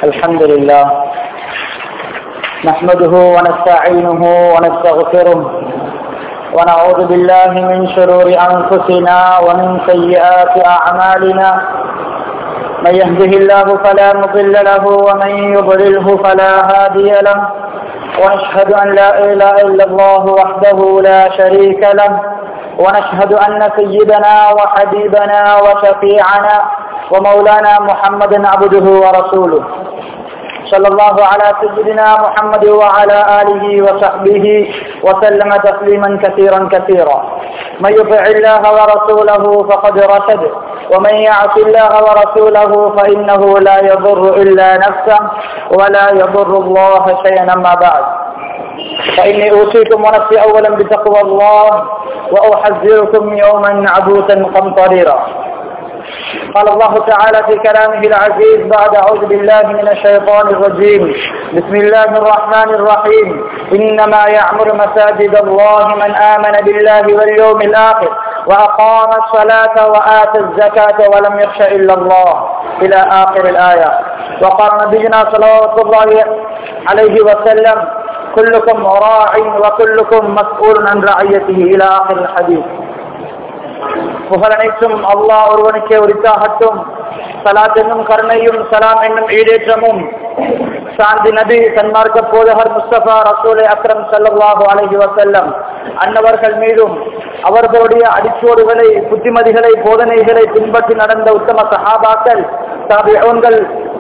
الحمد لله نحمده ونستعينه ونستغفره ونعوذ بالله من شرور أنفسنا ومن سيئات أعمالنا من يهده الله فلا مضل له ومن يضلله فلا هادي له ونشهد أن لا إله إلا الله وحده لا شريك له ونشهد أن سيدنا وحبيبنا وشفيعنا ومولانا محمدا عبده ورسوله صلى الله على سيدنا محمد وعلى آله وصحبه وسلم تسليما كثيرا كثيرا من يطع الله ورسوله فقد رشد ومن يعص الله ورسوله فإنه لا يضر إلا نفسه ولا يضر الله شيئا ما بعد فإني أوصيكم ونفسي أولا بتقوى الله وأحذركم يوما عبوسا قمطريرا قال الله تعالى في كلامه العزيز بعد أعوذ بالله من الشيطان الرجيم بسم الله الرحمن الرحيم إنما يعمر مساجد الله من آمن بالله واليوم الآخر وأقام الصلاة وآتى الزكاة ولم يخش إلا الله إلى آخر الآية وقال نبينا صلوات الله عليه وسلم كلكم راع وكلكم مسؤول عن رعيته إلى آخر الحديث புகழனைத்தும் அல்லாஹ் ஒருவனுக்கே உரித்தாகட்டும் சலாத் என்னும் கருணையும் சலாம் என்னும் ஈடேற்றமும் சாந்தி நபி சன்மார்க்க போதகர் முஸ்தபா ரசூலை அக்ரம் சல்லாஹூ அலஹி வசல்லம் அன்னவர்கள் மீதும் அவர்களுடைய அடிச்சோடுகளை புத்திமதிகளை போதனைகளை பின்பற்றி நடந்த உத்தம சஹாபாக்கள் தாபிகள்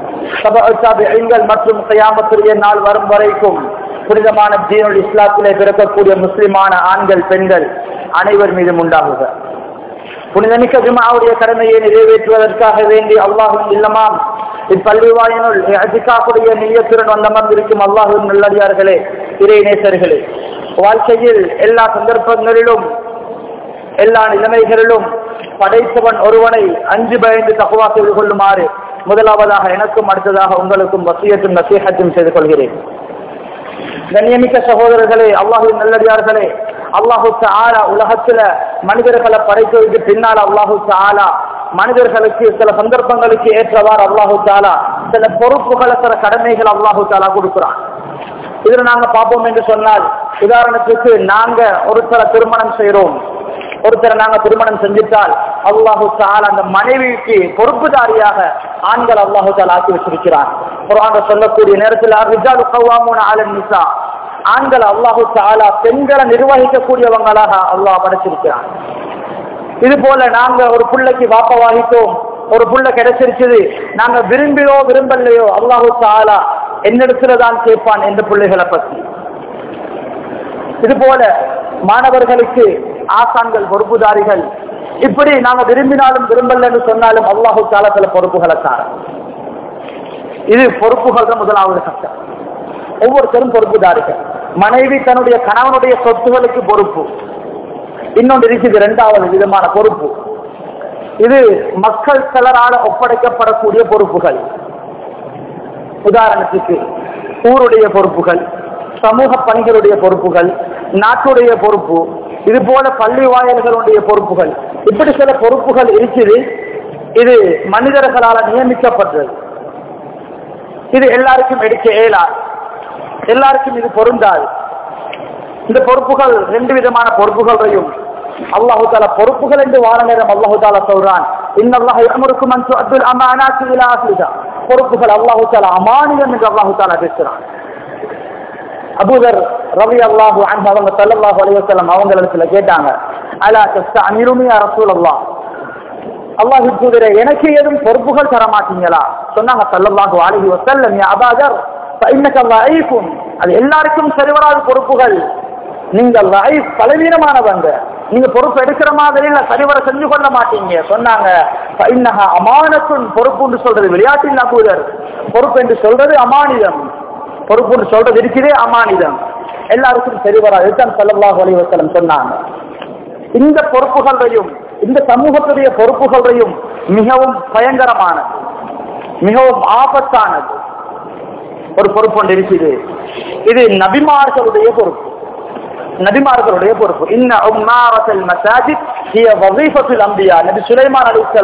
தாபிகள் மற்றும் கயாமத்துடைய நாள் வரும் வரைக்கும் புனிதமான தீனுல் இஸ்லாத்திலே பிறக்கக்கூடிய முஸ்லிமான ஆண்கள் பெண்கள் அனைவர் மீதும் உண்டாகுக புனிதமிக்க ஜுமாவுடைய கடமையை நிறைவேற்றுவதற்காக வேண்டி அல்லாஹும் இல்லமாம் இப்பள்ளிவாயினுள் அதிகாக்குடைய நீயத்துடன் வந்தமர்ந்திருக்கும் அல்லாஹும் நல்லடியார்களே இறை நேசர்களே வாழ்க்கையில் எல்லா சந்தர்ப்பங்களிலும் எல்லா நிலைமைகளிலும் படைத்தவன் ஒருவனை அஞ்சு பயந்து தகுவா செய்து கொள்ளுமாறு முதலாவதாக எனக்கும் அடுத்ததாக உங்களுக்கும் வசியத்தும் நசீகத்தும் செய்து கொள்கிறேன் கண்ணியமிக்க சகோதரர்களே அல்லாஹு நல்லடியார்களே அல்லாஹு ஆலா உலகத்துல மனிதர்களை படைத்ததுக்கு பின்னால் அல்லாஹு ஆலா மனிதர்களுக்கு சில சந்தர்ப்பங்களுக்கு ஏற்றவாறு அல்லாஹு தாலா சில பொறுப்புகளை சில கடமைகள் அல்லாஹு தாலா கொடுக்குறான் இதுல நாங்க பார்ப்போம் என்று சொன்னால் உதாரணத்துக்கு நாங்க ஒருத்தர திருமணம் செய்யறோம் ஒருத்தரை நாங்க திருமணம் செஞ்சிட்டால் அல்லாஹு தாலா அந்த மனைவிக்கு பொறுப்புதாரியாக ஆண்கள் அல்லாஹு தாலா ஆக்கி வச்சிருக்கிறான் குரான் சொல்லக்கூடிய நேரத்தில் ரிஜாலு கவாமூன ஆலன் நிசா ஆண்கள் அல்லாஹு தாலா பெண்களை நிர்வகிக்கக்கூடியவங்களாக அல்லாஹ் படைச்சிருக்கிறான் இது போல நாங்க ஒரு பிள்ளைக்கு வாப்ப வாகித்தோம் ஒரு புள்ள கிடைச்சிருச்சுது நாங்க விரும்பியோ விரும்பலையோ அல்லாஹு தாலா என்னிடத்துல தான் கேட்பான் எந்த பிள்ளைகளை பத்தி இது போல மாணவர்களுக்கு ஆசான்கள் பொறுப்புதாரிகள் இப்படி நாங்க விரும்பினாலும் விரும்பலன்னு சொன்னாலும் அல்லாஹு தாலா சில பொறுப்புகளை தார இது பொறுப்புகள் தான் முதலாவது சட்டம் ஒவ்வொருத்தரும் பொறுப்புதாரிகள் மனைவி தன்னுடைய கணவனுடைய சொத்துகளுக்கு பொறுப்பு இன்னொன்று இருக்குது இரண்டாவது விதமான பொறுப்பு இது மக்கள் சிலரால் ஒப்படைக்கப்படக்கூடிய பொறுப்புகள் உதாரணத்துக்கு ஊருடைய பொறுப்புகள் சமூக பணிகளுடைய பொறுப்புகள் நாட்டுடைய பொறுப்பு இது போல பள்ளி வாயல்களுடைய பொறுப்புகள் இப்படி சில பொறுப்புகள் இருக்குது இது மனிதர்களால் நியமிக்கப்பட்டது இது எல்லாருக்கும் எடுக்க இயலாது எல்லாருக்கும் இது பொருந்தாது இந்த பொறுப்புகள் ரெண்டு விதமான பொறுப்புகளையும் அல்லாஹு தாலா பொறுப்புகள் என்று வார நேரம் அல்லாஹு தாலா சொல்றான் பொறுப்புகள் அல்லாஹு தாலா அமானியம் என்று அல்லாஹு தாலா பேசுறான் அபூதர் ரவி அல்லாஹு அவங்க சல்லாஹு அலைவசல்லம் அவங்க இடத்துல கேட்டாங்க அலா கஸ்தா அமிருமியா ரசூல் அல்லாஹ் அல்லாஹ் தூதரே எனக்கு ஏதும் பொறுப்புகள் தர மாட்டீங்களா சொன்னாங்க சல்லல்லாஹு அலைஹி வஸல்லம் யா அபாதர் அது எல்லாருக்கும் சரிவராத பொறுப்புகள் நீங்க லைஃப் பலவீனமானவங்க நீங்க பொறுப்பு எடுக்கிற மாதிரி இல்ல சரிவர செஞ்சு கொள்ள மாட்டீங்க சொன்னாங்க அமானத்துன் பொறுப்பு சொல்றது விளையாட்டில் நபூதர் பொறுப்பு என்று சொல்றது அமானிதம் பொறுப்பு சொல்றது இருக்கிறதே அமானிதம் எல்லாருக்கும் சரிவராது இதுதான் சல்லல்லாஹு அலைஹி வஸல்லம் சொன்னாங்க இந்த பொறுப்புகளையும் இந்த சமூகத்துடைய பொறுப்புகளையும் மிகவும் பயங்கரமானது மிகவும் ஆபத்தானது ஒரு பொறுப்பு ஒன்று இருக்குது இது நபிமார்களுடைய பொறுப்பு நபிமார்களுடைய பொறுப்பு இன்ன உம்மாரத்தல் மசாஜித் ஹிய வஸீஃபத்துல் அன்பியா நபி சுலைமான் அலைஹிஸ்ஸலாம்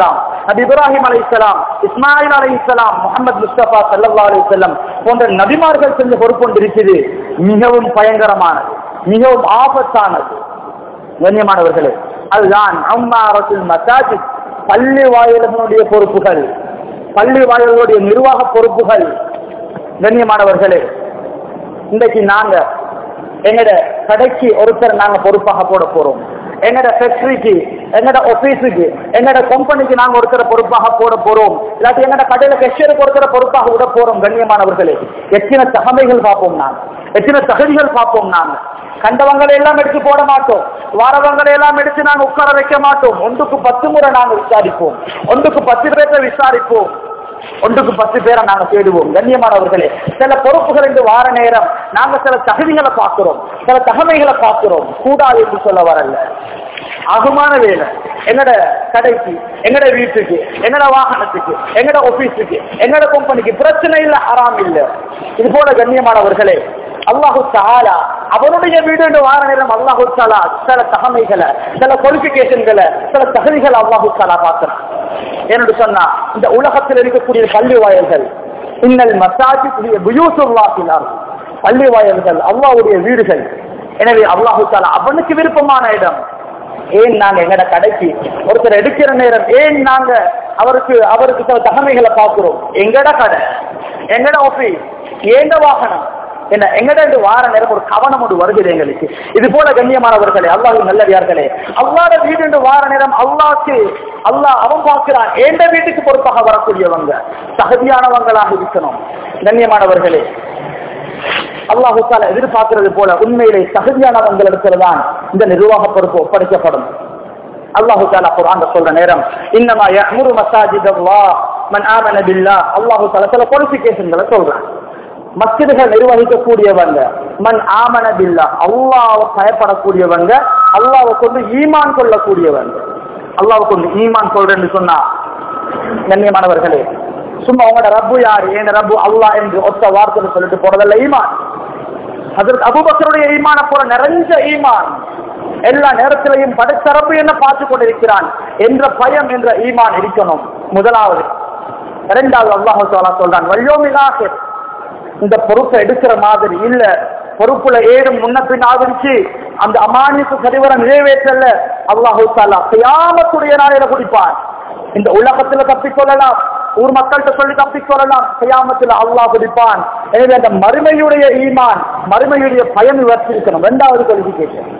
நபி இப்ராஹிம் அலை இஸ்லாம் இஸ்மாயில் அலை இஸ்லாம் முகமது முஸ்தபா சல்லா அலி செல்லம் போன்ற நபிமார்கள் செஞ்ச பொறுப்பு இருக்குது மிகவும் பயங்கரமானது மிகவும் ஆபத்தானது கண்ணியமானவர்களே அதுதான் அம்மாரத்தில் மசாஜித் பள்ளி வாயில்களுடைய பொறுப்புகள் பள்ளி வாயில்களுடைய நிர்வாக பொறுப்புகள் கண்ணியமானவர்களே இன்றைக்கு நாங்க எங்கட கடைக்கு ஒருத்தர் நாங்க பொறுப்பாக போட போறோம் எங்கட ஃபேக்டரிக்கு எங்கட ஆபீஸுக்கு எங்கட கம்பெனிக்கு நாங்க ஒருத்தர பொறுப்பாக போட போறோம் இல்லாட்டி எங்கட கடையில கெஷருக்கு ஒருத்தர பொறுப்பாக விட போறோம் கண்ணியமானவர்களே எத்தனை தகமைகள் பார்ப்போம் நாங்க எத்தனை தகுதிகள் பார்ப்போம் நாங்க கண்டவங்களை எல்லாம் எடுத்து போட மாட்டோம் வாரவங்களை எல்லாம் எடுத்து நாங்க உட்கார வைக்க மாட்டோம் ஒன்றுக்கு பத்து முறை நாங்க விசாரிப்போம் ஒன்றுக்கு பத்து பேர்த்த விசாரிப்போம் ஒன்றுக்கு பத்து பேரை நாங்க தேடுவோம் கண்ணியமானவர்களே சில பொறுப்புகள் என்று வார நேரம் நாங்க சில தகுதிகளை பார்க்கிறோம் சில தகமைகளை பார்க்கிறோம் கூடாது என்று சொல்ல வரல அகமான வேலை எங்கட கடைக்கு எங்கட வீட்டுக்கு எங்கட வாகனத்துக்கு எங்கட ஆபீஸுக்கு எங்கட கம்பெனிக்கு பிரச்சனை இல்ல ஹராம் இல்ல இது போல கண்ணியமானவர்களே அல்லாஹு தாலா அவனுடைய வீடு என்று வார நேரம் அல்லாஹு தாலா சில தகமைகளை சில குவாலிபிகேஷன்களை சில தகுதிகளை அல்லாஹு தாலா பார்க்கிறான் என்று சொன்னா இந்த உலகத்தில் இருக்கக்கூடிய பள்ளி வாயல்கள் இன்னல் மசாஜி புயூசுல்லாசினார் பள்ளி வாயல்கள் அல்லாவுடைய வீடுகள் எனவே அல்லாஹு தாலா அவனுக்கு விருப்பமான இடம் ஏன் நாங்க எங்கட கடைக்கு ஒருத்தர் எடுக்கிற நேரம் ஏன் நாங்க அவருக்கு அவருக்கு சில தகமைகளை பார்க்கிறோம் எங்கட கடை எங்கட ஆபீஸ் ஏண்ட வாகனம் என்ன எங்கட வார நேரம் ஒரு கவனம் ஒன்று வருகிறது எங்களுக்கு இது போல கண்ணியமானவர்களே அல்லாஹ் நல்லவியார்களே அல்லாத வீடு என்று வார நேரம் அல்லாக்கு அல்லாஹ் அவன் பார்க்கிறான் எந்த வீட்டுக்கு பொறுப்பாக வரக்கூடியவங்க தகுதியானவங்களாக இருக்கணும் கண்ணியமானவர்களே அல்லாஹு தால எதிர்பார்க்கிறது போல உண்மையிலே தகுதியானவங்களிடத்தில் தான் இந்த நிர்வாக பொறுப்பு ஒப்படைக்கப்படும் அல்லாஹு தாலா குர்ஆன் சொல்ற நேரம் இன்னமா யஅமுரு மசாஜித் அல்லாஹ் மன் ஆமன பில்லாஹ் அல்லாஹு தாலா சில குவாலிஃபிகேஷன்களை சொல்றான் மஸ்ஜிதுகள் நிர்வகிக்கக்கூடியவங்க மன் ஆமன பில்லாஹ் அல்லாஹ்வை பயப்படக்கூடியவங்க அல்லாஹ்வை கொண்டு ஈமான் கொள்ளக்கூடியவங்க அல்லாஹ்வை கொண்டு ஈமான் சொல்றேன்னு சொன்னா கண்ணியமானவர்களே சும்மா உங்களோட ரப்பு யார் என் ரப்பு அல்லாஹ் என்று ஒத்த வார்த்தை சொல்லிட்டு போறதல்ல ஈமான் அதற்கு அபுபக்கருடைய ஈமான போல நிறைஞ்ச ஈமான் எல்லா நேரத்திலையும் படைத்த ரப்பு என்ன பார்த்து கொண்டிருக்கிறான் என்ற பயம் என்ற ஈமான் இருக்கணும் முதலாவது இரண்டாவது அல்லாஹு தாலா சொல்றான் வல்யோமிலாக இந்த பொறுப்பை எடுக்கிற மாதிரி இல்ல பொறுப்புல ஏறும் முன்ன பின் ஆதரிச்சு அந்த அமானிக்கு சரிவர நிறைவேற்றல அல்லாஹு தாலா கியாமத்துடைய நாளையில குடிப்பான் இந்த உலகத்துல தப்பிக்கொள்ளலாம் ஊர் மக்கள்கிட்ட சொல்லி தப்பிக்கொள்ளலாம் கியாமத்துல அல்லாஹ் குடிப்பான் எனவே அந்த மறுமையுடைய ஈமான் மறுமையுடைய பயம் இவற்றிருக்கணும் இரண்டாவது குவாலிபிகேஷன்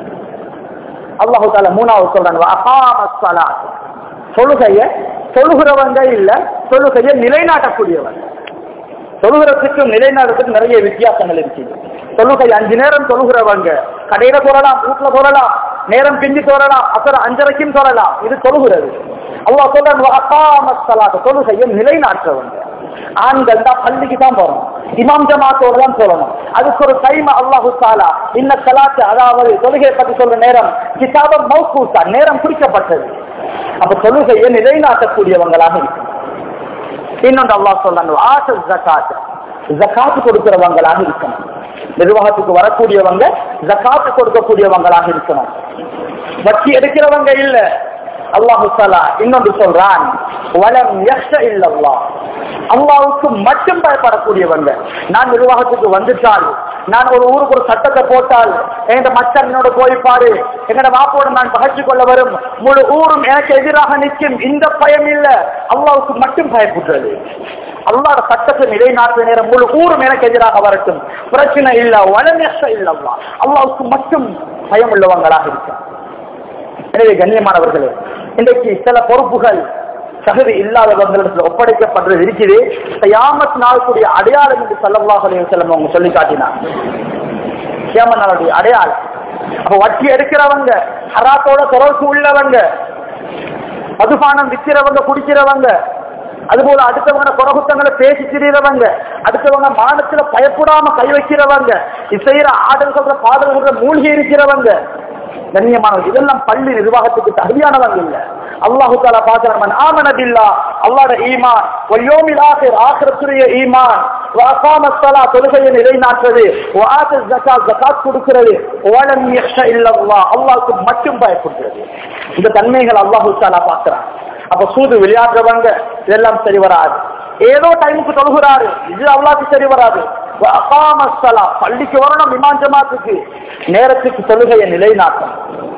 அல்லாஹு தாலா மூணாவது சொல்றாங்க அகாம ஸலாத். தொழுகைய தொழுகிறவங்க இல்ல தொழுகையை நிலைநாட்டக்கூடியவங்க தொழுகிறதுக்கும் நிலைநாட்டுக்கும் நிறைய வித்தியாசங்கள் இருக்கு தொழுகை அஞ்சு நேரம் தொழுகிறவங்க கடையில தொழலாம் வீட்டுல தொழலாம் நேரம் பிந்தி தொழலாம் அப்புறம் அஞ்சரைக்கும் தொழலாம் இது தொழுகிறது அல்லாஹ் சொல்றாங்க தொழுகையை நிலைநாட்டுறவங்க ஆண்கள் தான் பள்ளிக்கு தான் போறோம் இமாம் ஜமாத்தோட தான் சொல்லணும் அதுக்கு ஒரு டைம் அல்லாஹு தாலா இன்ன சலாத்து அதாவது தொழுகையை பத்தி சொல்ற நேரம் கிதாபம் மௌகூத்தா நேரம் குறிக்கப்பட்டது அப்ப தொழுகையை நிலைநாட்டக்கூடியவங்களாக இருக்கு இன்னொன்று அல்லாஹ் சொல்றாங்க ஆசை ஜக்காத் ஜக்காத்து கொடுக்கிறவங்களாக இருக்கணும் நிர்வாகத்துக்கு வரக்கூடியவங்க ஜக்காத்து கொடுக்கக்கூடியவங்களாக இருக்கணும் வட்டி எடுக்கிறவங்க இல்ல அல்லாஹு தாலா இன்னொன்று சொல்றான் வலம் யஷ இல்லல்லா அல்லாவுக்கு மட்டும் பயப்படக்கூடியவங்க நான் நிர்வாகத்துக்கு வந்துட்டால் நான் ஒரு ஊருக்கு ஒரு சட்டத்தை போட்டால் எங்க மச்சன் என்னோட போய்ப்பாரு எங்கட வாப்போட நான் பகச்சு கொள்ள வரும் முழு ஊரும் எனக்கு எதிராக நிற்கும் இந்த பயம் இல்ல அல்லாவுக்கு மட்டும் பயப்படுறது அல்லாட சட்டத்தை நிலைநாட்டுற நேரம் முழு ஊரும் எனக்கு எதிராக வரட்டும் பிரச்சனை இல்ல வளநேச இல்லல்லா அல்லாவுக்கு மட்டும் பயம் உள்ளவங்களாக இருக்கும் எனவே கண்ணியமானவர்களே இன்றைக்கு சில பொறுப்புகள் தகுதி இல்லாதவங்களிடத்தில் ஒப்படைக்கப்படுறது இருக்குது கியாமத் நாளுக்குரிய அடையாளம் என்று சல்லல்லாஹு அலைஹி வஸல்லம் அவங்க சொல்லி காட்டினார் கியாமத் நாளுடைய அடையாளம் அப்ப வட்டி எடுக்கிறவங்க ஹராத்தோட தொடர்பு உள்ளவங்க மதுபானம் விற்கிறவங்க குடிக்கிறவங்க அதுபோல அடுத்தவங்க குறகுத்தங்களை பேசி திரியறவங்க அடுத்தவங்க மானத்துல பயப்படாம கை வைக்கிறவங்க இசைற ஆடல் சொல்ற பாடல் சொல்ற மூழ்கி இருக்கிறவங்க கண்ணியமானவங்க இதெல்லாம் பள்ளி நிர்வாகத்துக்கு தகுதியானவங்க இல்ல அல்லாஹு தாலா பாக்குறான் ஆமன பில்லா அல்லாட ஈமான் வல்யோமில் ஆகிர் ஆகிரத்துடைய ஈமான் வகாம ஸலா தொழுகையை நிலைநாட்டுறது வஆத ஜகாத் ஜகாத் கொடுக்கிறது வலம் யக்ஷ இல்லல்லாஹ் அல்லாஹ்வுக்கு மட்டும் பயப்படுகிறது இந்த தன்மைகள் அல்லாஹ் தஆலா பார்க்கிறான் அப்ப சூது விளையாடுறவங்க இதெல்லாம் சரி வராது ஏதோ டைமுக்கு தொழுகிறாரு இது அல்லாஹ்க்கு சரி வராது வகாம ஸலா பள்ளிக்கு வரணும் இமாம் ஜமாத்துக்கு நேரத்துக்கு தொழுகையை நிலைநாட்டும்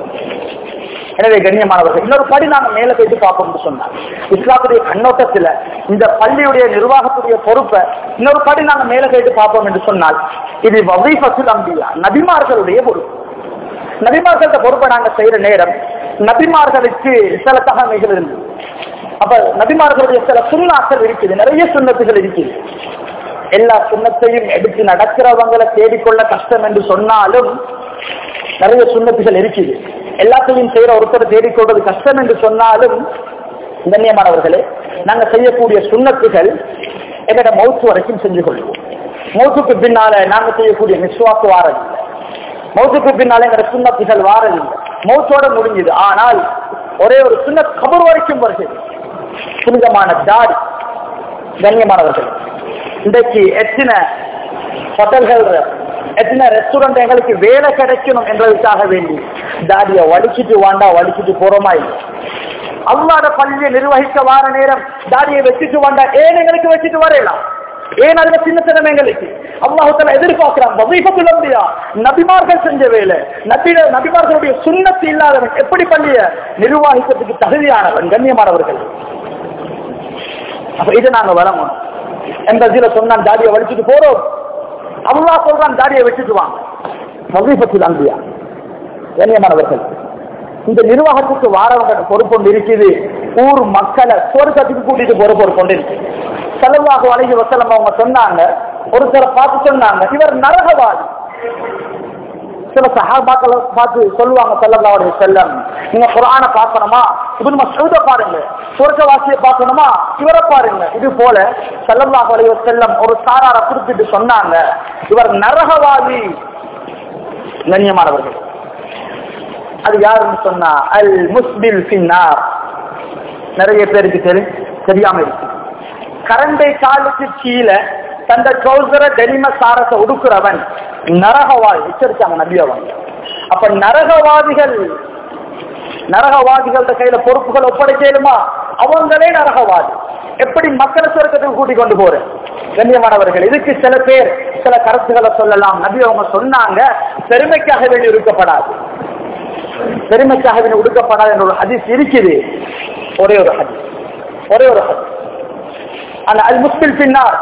எனவே கண்ணியமானவர்கள் இன்னொரு படி நாங்க மேல போயிட்டு பார்ப்போம்னு சொன்னாங்க இஸ்லாத்துடைய கண்ணோட்டத்துல இந்த பள்ளியுடைய நிர்வாகத்துடைய பொறுப்பை இன்னொரு படி நாங்க மேல போயிட்டு பார்ப்போம் என்று சொன்னால் இது வசீஃபத்துல் அம்பியா நபிமார்களுடைய பொறுப்பு நபிமார்கள்ட்ட பொறுப்பை நாங்க செய்யற நேரம் நபிமார்களுக்கு சில தகமைகள் இருந்தது அப்ப நபிமார்களுடைய சில சுண்ணாக்கள் இருக்குது நிறைய சுண்ணத்துகள் இருக்குது எல்லா சுண்ணத்தையும் எடுத்து நடக்கிறவங்களை தேடிக்கொள்ள கஷ்டம் என்று சொன்னாலும் நிறைய சுண்ணத்துகள் இருக்குது எல்லாத்தையும் செய்யற ஒருத்தர் தேடிக்கொள்வது கஷ்டம் என்று சொன்னாலும் கண்ணியமானவர்களே நாங்க செய்யக்கூடிய சுண்ணத்துகள் எங்கட மௌத்து வரைக்கும் செஞ்சு கொள்வோம் மௌத்துக்கு பின்னால நாங்க செய்யக்கூடிய நிஸ்வாக்கு வாரதில்லை மௌத்துக்கு பின்னால எங்கட சுண்ணத்துகள் வாரதில்லை மௌத்தோட முடிஞ்சது ஆனால் ஒரே ஒரு சுண்ண கபர் வரைக்கும் வருகிறது புனிதமான தாடி கண்ணியமானவர்கள் இன்றைக்கு எத்தனை ஹோட்டல்கள் எத்தனை ரெஸ்டாரண்ட் எங்களுக்கு வேலை கிடைக்கணும் என்பதற்காக வேண்டி தாடிய வலிச்சிட்டு வாண்டா வலிச்சிட்டு போறோமா இல்லை அல்லாத பள்ளியை நிர்வகிக்க வார நேரம் தாடியை வச்சுட்டு வாண்டா ஏன் எங்களுக்கு வச்சுட்டு வரையலாம் ஏன் அதுல சின்னத்தனம் எங்களுக்கு அல்லாஹால எதிர்பார்க்கிறான் வசீபத்துல முடியா நபிமார்கள் செஞ்ச வேலை நபி நபிமார்களுடைய சுண்ணத்து இல்லாதவன் எப்படி பள்ளிய நிர்வாகிக்கிறதுக்கு தகுதியானவன் கண்ணியமானவர்கள் அப்ப இது நாங்க வளமணும் எண்பதுல சொன்னான் தாடியை வலிச்சுட்டு போறோம் அல்லா சொல்றான் தாடியை வச்சுட்டு வாங்க வசீபத்தில் அன்பியா கண்ணியமானவர்கள் இந்த நிர்வாகத்துக்கு வாரவங்க பொறுப்பு ஒன்று இருக்குது ஊர் மக்களை சொர்க்கத்துக்கு கூட்டிட்டு போற பொறுப்பு ஒன்று இருக்கு செலவாக வழங்கி வசலம் அவங்க சொன்னாங்க ஒருத்தரை பார்த்து சொன்னாங்க இவர் நரகவாதி சில சஹாபாக்களை பார்த்து சொல்லுவாங்க செல்லல்லாவுடைய செல்லம் நீங்க குரான பார்க்கணுமா இது நம்ம சொல்ற பாருங்க சொர்க்கவாசியை பார்க்கணுமா இவரை பாருங்க இது போல செல்லல்லாஹ் வலைய செல்லம் ஒரு சாரார குறிப்பிட்டு சொன்னாங்க இவர் நரகவாதி கண்ணியமானவர்கள் அது யாருன்னு சொன்னா அல் முஸ்பில் பின்னார் நிறைய பேருக்கு தெரி தெரியாம இருக்கு கரண்டை காலுக்கு கீழே தந்த ட்ரௌசர டெலிம சாரத்தை உடுக்குறவன் நரகவாதி எச்சரிச்சாங்க நபி அவங்க அப்ப நரகவாதிகள் நரகவாதிகள கையில பொறுப்புகள் ஒப்படைக்கலுமா அவங்களே நரகவாதி எப்படி மக்களை சொர்க்கத்துக்கு கூட்டிக் கொண்டு போறேன் கண்ணியமானவர்கள் இதுக்கு சில பேர் சில கருத்துக்களை சொல்லலாம் நபி அவங்க சொன்னாங்க பெருமைக்காக வேண்டி இருக்கப்படாது பெருமைக்காக வேண்டி உடுக்கப்படாது என்ற ஒரு ஹதீஸ் இருக்குது ஒரே ஒரு ஹதீஸ் ஒரே ஒரு ஹதீஸ் அந்த அல் முஸ்பில் பின்னார்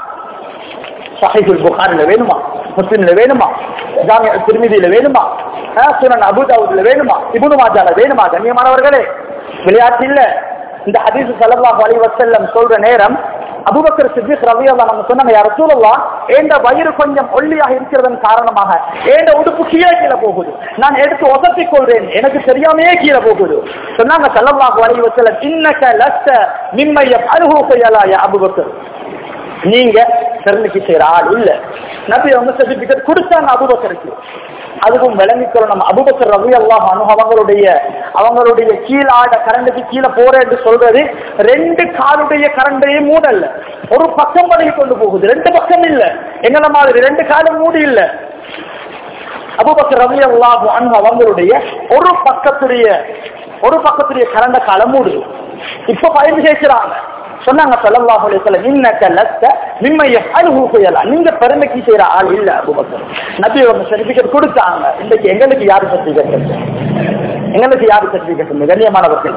சஹீஹுல் புகாரில வேணுமா முஸ்லிம்ல வேணுமா ஜாமியா திருமிதியில வேணுமா சுனன் அபுதாவுதுல வேணுமா இபுனு மாஜால வேணுமா கண்ணியமானவர்களே விளையாட்டு இல்ல இந்த ஹதீஸ் சல்லல்லாஹு அலைஹி வஸல்லம் சொல்ற நேரம் அபூபக்கர் சித்திக் ரலியல்லாஹு அன்ஹு சொன்னாங்க யா ரசூலல்லாஹ் ஏண்ட வயிறு கொஞ்சம் ஒல்லியாக இருக்கிறதன் காரணமாக ஏண்ட உடுப்பு கீழே கீழே போகுது நான் எடுத்து ஒசத்திக் கொள்றேன் எனக்கு தெரியாமையே கீழே போகுது சொன்னாங்க சல்லல்லாஹு அலைஹி வஸல்லம் இன்னக லஸ்த மிம்ம யஃஅலுஹு ஃபயலா யா அபூபக்கர் நீங்க பெருமைக்கு செய்யற ஆள் இல்ல நபி அவங்க சர்டிபிகேட் கொடுத்தாங்க அபுபக்கருக்கு அதுவும் விளங்கிக்கிறோம் நம்ம அபுபக்கர் ரவி அல்லாஹ் அனு அவங்களுடைய அவங்களுடைய கீழாட கரண்டுக்கு கீழே போற என்று சொல்றது ரெண்டு காலுடைய கரண்டையே மூடல்ல ஒரு பக்கம் வழங்கி கொண்டு போகுது ரெண்டு பக்கம் இல்ல எங்கள மாதிரி ரெண்டு காலும் மூடி இல்ல அபுபக்கர் ரவி அல்லாஹ் அனு அவங்களுடைய ஒரு பக்கத்துடைய ஒரு பக்கத்துடைய கரண்ட காலம் மூடுது இப்ப பயந்து கேட்கிறாங்க சொன்னாங்க ஸல்லல்லாஹு அலைஹி வஸல்லம் இன்னக லஸ்த மிம்ம யஃஅலுஹு ஃபயலா நீங்க பெருமைக்கு செய்யற ஆள் இல்ல அபூபக்கர் நபி அவங்க சர்டிபிகேட் கொடுத்தாங்க இன்னைக்கு எங்களுக்கு யாரு சர்டிபிகேட் எங்களுக்கு யாரு சர்டிபிகேட் கண்ணியமானவர்கள்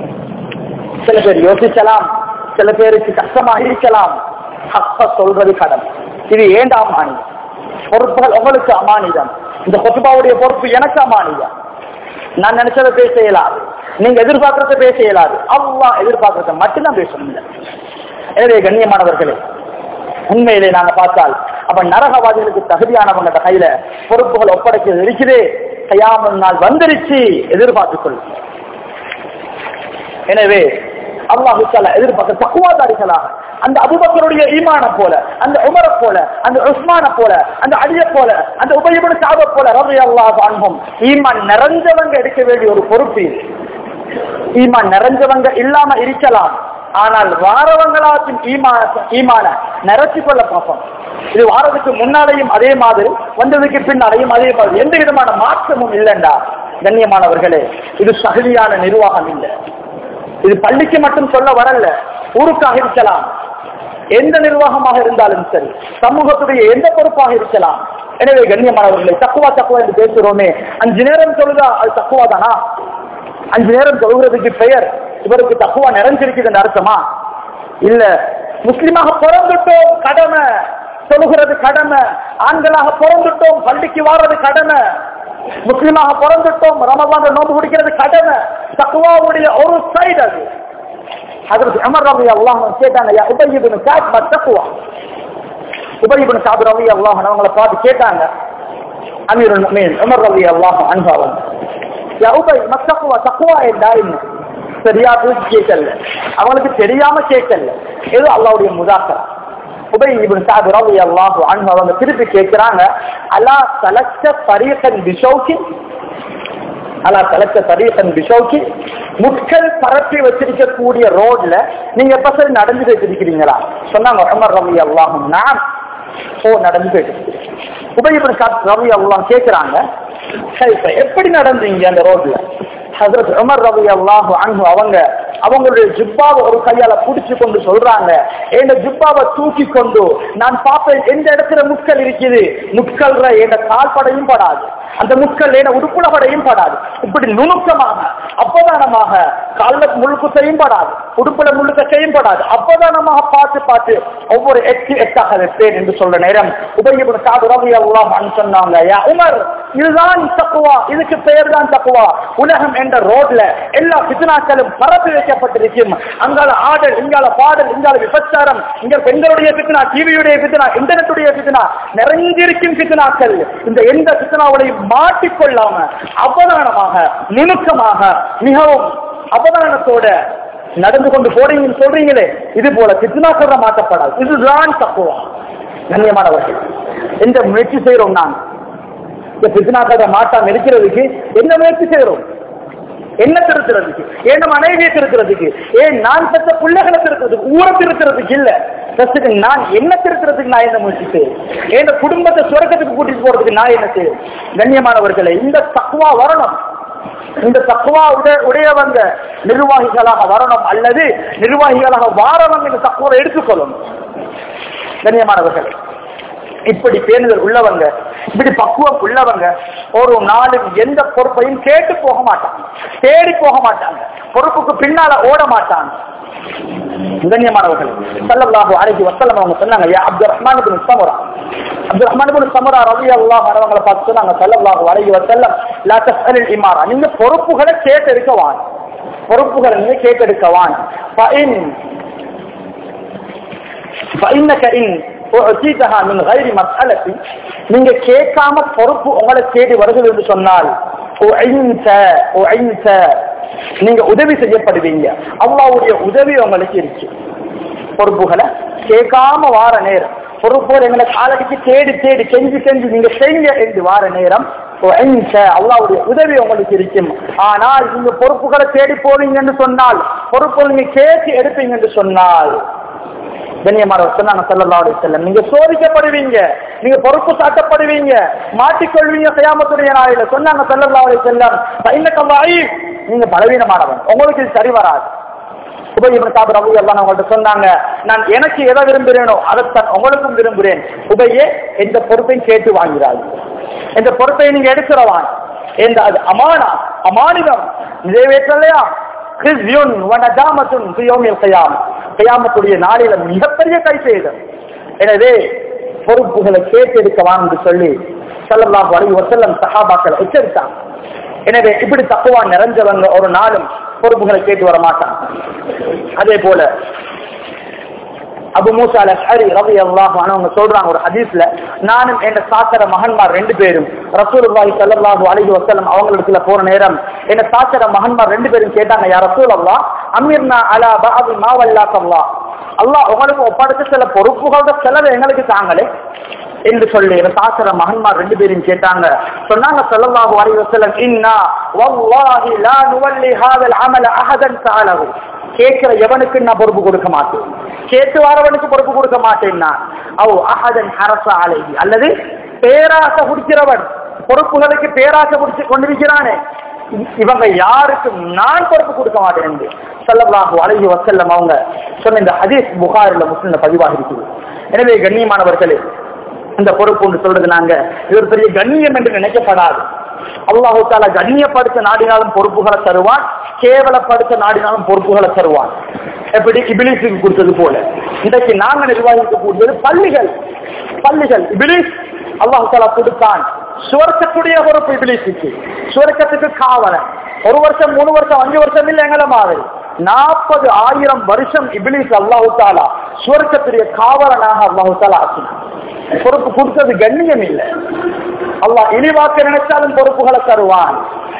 சில பேர் யோசிக்கலாம் சில பேருக்கு கஷ்டமாக இருக்கலாம் ஹக்க சொல்றது கடன் இது ஏண்டா அமானிதம் பொறுப்புகள் உங்களுக்கு அமானிதம் இந்த கொத்துபாவுடைய பொறுப்பு எனக்கு அமானிதம் நான் நினைச்சதை பேச இயலாது நீங்க எதிர்பார்க்கறத பேச இயலாது அவ்வா எதிர்பார்க்கறத மட்டும்தான் பேசணும் இல்லை எனவே கண்ணியமானவர்களே உண்மையிலே நாங்க பார்த்தால் அப்ப நரகவாதிகளுக்கு தகுதியானவங்க கையில பொறுப்புகள் ஒப்படைக்கிறது இருக்குது கையாமல் நாள் வந்துருச்சு எதிர்பார்த்துக் கொள் எனவே அல்லாஹு தாலா எதிர்பார்க்க தக்குவாதாரிகளாக அந்த அபுபக்கருடைய ஈமான போல அந்த உமரை போல அந்த உஸ்மான போல அந்த அடிய போல அந்த உபயபடு சாப போல ரவி அல்லாஹ் அன்பும் ஈமான் நிறைஞ்சவங்க எடுக்க வேண்டிய ஒரு பொறுப்பு இது ஈமான் நிறைஞ்சவங்க இல்லாம இருக்கலாம் ஆனால் வாரவங்களாச்சும் ஈமான ஈமான நிரச்சி கொள்ள பார்ப்போம் இது வாரதுக்கு முன்னாலேயும் அதே மாதிரி வந்ததுக்கு பின்னாலேயும் அதே மாதிரி எந்த விதமான மாற்றமும் இல்லைண்டா கண்ணியமானவர்களே இது சகதியான நிர்வாகம் இல்லை இது பள்ளிக்கு மட்டும் சொல்ல வரல ஊருக்காக இருக்கலாம் எந்த நிர்வாகமாக இருந்தாலும் சரி சமூகத்துடைய எந்த பொறுப்பாக இருக்கலாம் எனவே கண்ணியமானவர்களை தக்குவா தக்குவா என்று பேசுறோமே அஞ்சு நேரம் சொல்லுதா அது தக்குவா தானா அஞ்சு நேரம் சொல்கிறதுக்கு பெயர் இவருக்கு தக்குவா நிறைஞ்சிருக்குதுன்னு அர்த்தமா இல்ல முஸ்லிமாக பிறந்துட்டோம் கடமை சொல்லுகிறது கடமை ஆண்களாக பிறந்துட்டோம் பள்ளிக்கு வாரது கடமை முஸ்லிமாக பிறந்துட்டோம் ரமபான நோம்பு பிடிக்கிறது கடமை தக்குவாவுடைய ஒரு சைடு அது அதற்கு அமர் ரவி அல்லாஹ் கேட்டாங்க யா உபயிபின் காத் தக்குவா உபயிபின் காத் ரவி அல்லாஹ் அவங்கள பார்த்து கேட்டாங்க அமீருல் முஃமின் உமர் ரவி அல்லாஹ் அன்பாவன் யா உபை மத்தக்குவா தக்குவா என்றா என்ன சரியா தூக்கி கேட்கல அவங்களுக்கு தெரியாம கேட்கல ஏதோ அல்லாவுடைய முதாக்கரா உபை இப்னு சாத் ரலியல்லாஹு அன்ஹு அவங்க திருப்பி கேக்குறாங்க அலா தலக்க தரீகன் பிஷௌகி அலா தலக்க தரீகன் பிஷௌகி முட்கள் பரப்பி வச்சிருக்கக்கூடிய ரோட்ல நீங்க எப்ப சரி நடந்து போயிட்டு சொன்னாங்க உமர் ரவி அல்லாஹும் நான் ஓ நடந்து போயிட்டு உபயபன் சாத் ரவி அல்லாஹ் கேக்குறாங்க சரி இப்ப எப்படி நடந்தீங்க அந்த ரோட்ல ஹசரத் உமர் ரவி அல்லாஹு அன்ஹு அவங்க அவங்களுடைய ஜிப்பாவை ஒரு கையால புடிச்சு கொண்டு சொல்றாங்க என் ஜிப்பாவை தூக்கி கொண்டு நான் பார்ப்பேன் எந்த இடத்துல முட்கள் இருக்குது முட்கள்ற என் கால்படையும் படாது அந்த முட்கள் என உடுப்புல படையும் படாது இப்படி நுணுக்கமாக அப்பதானமாக கால்ல முழுக்குத்தையும் படாது உடுப்புல முழுக்கத்தையும் படாது அப்பதானமாக பார்த்து பார்த்து ஒவ்வொரு எட்டு எட்டாக வைப்பேன் என்று சொல்ற நேரம் உபயோக சாது ரவி அல்லாஹ் சொன்னாங்க யா உமர் இதுதான் தக்குவா இதுக்கு பெயர் தான் தக்குவா உலகம் என்ற ரோட்ல எல்லா பித்னாக்களும் பரப்பி வைக்கப்பட்டிருக்கும் அங்கால ஆடல் இங்கால பாடல் இங்கால விபச்சாரம் இங்க பெண்களுடைய பித்னா டிவியுடைய பித்னா இன்டர்நெட்டுடைய பித்னா நிறைஞ்சிருக்கும் பித்னாக்கள் இந்த எந்த பித்னாவுடையும் மாட்டிக்கொள்ளாம அவதானமாக நுணுக்கமாக மிகவும் அவதானத்தோட நடந்து கொண்டு போறீங்கன்னு சொல்றீங்களே இது போல பித்னாக்கள் மாற்றப்படாது இதுதான் தக்குவா கண்ணியமானவர்கள் எந்த முயற்சி செய்யறோம் நான் இந்த பித்னாக்களை மாட்டாம இருக்கிறதுக்கு என்ன முயற்சி செய்யறோம் என்ன திருத்துறதுக்கு ஏன் நம்ம மனைவியை திருத்துறதுக்கு ஏன் நான் பெற்ற பிள்ளைகளை திருத்துறதுக்கு ஊரை திருத்துறதுக்கு இல்ல ஃபர்ஸ்ட்டுக்கு நான் என்ன திருத்துறதுக்கு நான் என்ன முயற்சி செய்யும் என் குடும்பத்தை சுரக்கத்துக்கு கூட்டிட்டு போறதுக்கு நான் என்ன செய்யும் கண்ணியமானவர்களை இந்த தக்குவா வரணும் இந்த தக்குவா உடைய உடையவங்க நிர்வாகிகளாக வரணும் அல்லது நிர்வாகிகளாக வாரவங்க இந்த தக்குவரை எடுத்துக்கொள்ளணும் கண்ணியமானவர்கள் இப்படி பேணுதல் உள்ளவங்க இப்படி பக்குவம் உள்ளவங்க ஒரு நாளும் எந்த பொறுப்பையும் கேட்டு போக மாட்டாங்க தேடி போக மாட்டாங்க பொறுப்புக்கு பின்னால ஓட மாட்டாங்க கண்ணியமானவர்கள் சல்லல்லாஹு அலைஹி வஸல்லம் அவங்க சொன்னாங்க யா அப்துல் ரஹ்மான் இப்னு சமரா அப்துல் ரஹ்மான் இப்னு சமரா ரலியல்லாஹு அன்ஹு அவங்கள பார்த்து சொன்னாங்க சல்லல்லாஹு அலைஹி வஸல்லம் லா தஸ்அலில் இமாரா நீங்க பொறுப்புகளை கேட்டெடுக்க வாங்க பொறுப்புகளை நீங்க கேட்டெடுக்க வாங்க ஃபஇன் فإنك إن أعطيتها من غير مسألة நீங்க கேட்காம பொறுப்பு உங்களை தேடி வருகிறது என்று சொன்னால் உழைந்த உழைந்த நீங்க உதவி செய்யப்படுவீங்க அல்லாவுடைய உதவி உங்களுக்கு இருக்கு பொறுப்புகளை கேட்காம வார நேரம் பொறுப்புகள் எங்களை காலடிக்கு தேடி தேடி கெஞ்சி கெஞ்சி நீங்க செய்யுங்க என்று வார நேரம் அல்லாவுடைய உதவி உங்களுக்கு இருக்கும் ஆனால் நீங்க பொறுப்புகளை தேடி போவீங்க என்று சொன்னால் பொறுப்புகள் நீங்க கேட்டு எடுப்பீங்க என்று சொன்னால் கண்ணியமானவர் சொன்னாங்க சல்லல்லா அலைஹி வஸல்லம் நீங்க சோதிக்கப்படுவீங்க நீங்க பொறுப்பு சாட்டப்படுவீங்க மாட்டிக்கொள்வீங்க கயாமத்துடைய நாளில சொன்னாங்க சல்லல்லா அலைஹி வஸல்லம் பைன்னக்கல்லாயி நீங்க பலவீனமானவன் உங்களுக்கு இது சரி வராது உபயிபன் சாபர் அபு எல்லாம் உங்கள்ட்ட சொன்னாங்க நான் எனக்கு எதை விரும்புகிறேனோ அதைத்தான் உங்களுக்கும் விரும்புகிறேன் உபையே எந்த பொறுப்பையும் கேட்டு வாங்கிறாள் இந்த பொறுப்பை நீங்க எடுக்கிறவான் எந்த அது அமானா அமானிதம் நிறைவேற்றலையா கிறிஸ்யூன் வனஜாமத்துன் பியோமில் கயாம் கயாமத்துடைய நாளில மிகப்பெரிய கை செய்தம் எனவே பொறுப்புகளை கேட்டெடுக்கலாம் என்று சொல்லி சல்லல்லாஹு அலைஹி வஸல்லம் சஹாபாக்களை எச்சரித்தாங்க எனவே இப்படி தக்குவா நிறைஞ்சவங்க ஒரு நாளும் பொறுப்புகளை கேட்டு வர மாட்டாங்க அதே போல அபு மூசா அல் ஹரி ரவி அல்லாஹ் அவங்க சொல்றாங்க ஒரு ஹதீஸ்ல நானும் என் சாத்திர மகன்மார் ரெண்டு பேரும் ரசூலுல்லாஹி ஸல்லல்லாஹு அலைஹி வஸல்லம் அவங்களுக்கு போற நேரம் என் சாத்திர மகன்மார் ரெண்டு பேரும் கேட்டாங்க யா ரசூல் அல்லாஹ் அமீர்னா அலா பஅதி மா வல்லாக் அல்லாஹ் அல்லாஹ் உங்களுக்கு ஒப்படைச்ச சில பொறுப்புகளோட செலவு எங்களுக்கு தாங்களே என்று சொல்லி என் சாத்திர மகன்மார் ரெண்டு பேரும் கேட்டாங்க சொன்னாங்க ஸல்லல்லாஹு அலைஹி வஸல்லம் இன்னா வல்லாஹி லா நுவல்லி ஹாதல் அமல அஹதன் சஅலஹு கேட்கிற எவனுக்கு நான் பொறுப்பு கொடுக்க மாட்டேன் கேட்டு வரவனுக்கு பொறுப்பு கொடுக்க மாட்டேன் நான் அவ் அஹதன் அரச அழகி அல்லது பேராசை குடிக்கிறவன் பொறுப்புகளுக்கு பேராசை குடிச்சு கொண்டிருக்கிறானே இ- இவங்க யாருக்கும் நான் பொறுப்பு கொடுக்க மாட்டேன் என்று ஸல்லல்லாஹு அலைஹி வஸல்லம் அவங்க சொன்ன இந்த ஹதீஸ் புகாரில் முஸ்லிம்ல பதிவாக இருக்குது எனவே கண்ணியமானவர்களே இந்த பொறுப்பு ஒன்று சொல்றது நாங்க இது ஒரு பெரிய கண்ணியம் என்று நினைக்கப்படாது அல்லாஹு தாலா கண்ணியப்படுத்த நாடினாலும் பொறுப்புகளை தருவான் கேவலப்படுத்த நாடினாலும் பொறுப்புகளை தருவான் எப்படி இபிலிஸுக்கு கொடுத்தது போல இன்றைக்கு நாங்க நிர்வகிக்கக்கூடியது பள்ளிகள் பள்ளிகள் இபிலிஸ் அல்லாஹு தாலா கொடுத்தான் சுவர்க்கத்துடைய பொறுப்பு இபிலிஸுக்கு சுவர்க்கத்துக்கு காவலன் ஒரு வருஷம் மூணு வருஷம் அஞ்சு வருஷம் இல்லை எங்களை மாதிரி நாற்பது ஆயிரம் வருஷம் இபிலிஸ் அல்லாஹு தாலா சுவர்க்கத்துடைய காவலனாக அல்லாஹு தாலா ஆக்கினான் பொறுப்பு கொடுத்தது கண்ணியம் இல்லை அல்லாஹ் இழிவாக்க நினைச்சாலும் பொறுப்புகளை தருவான்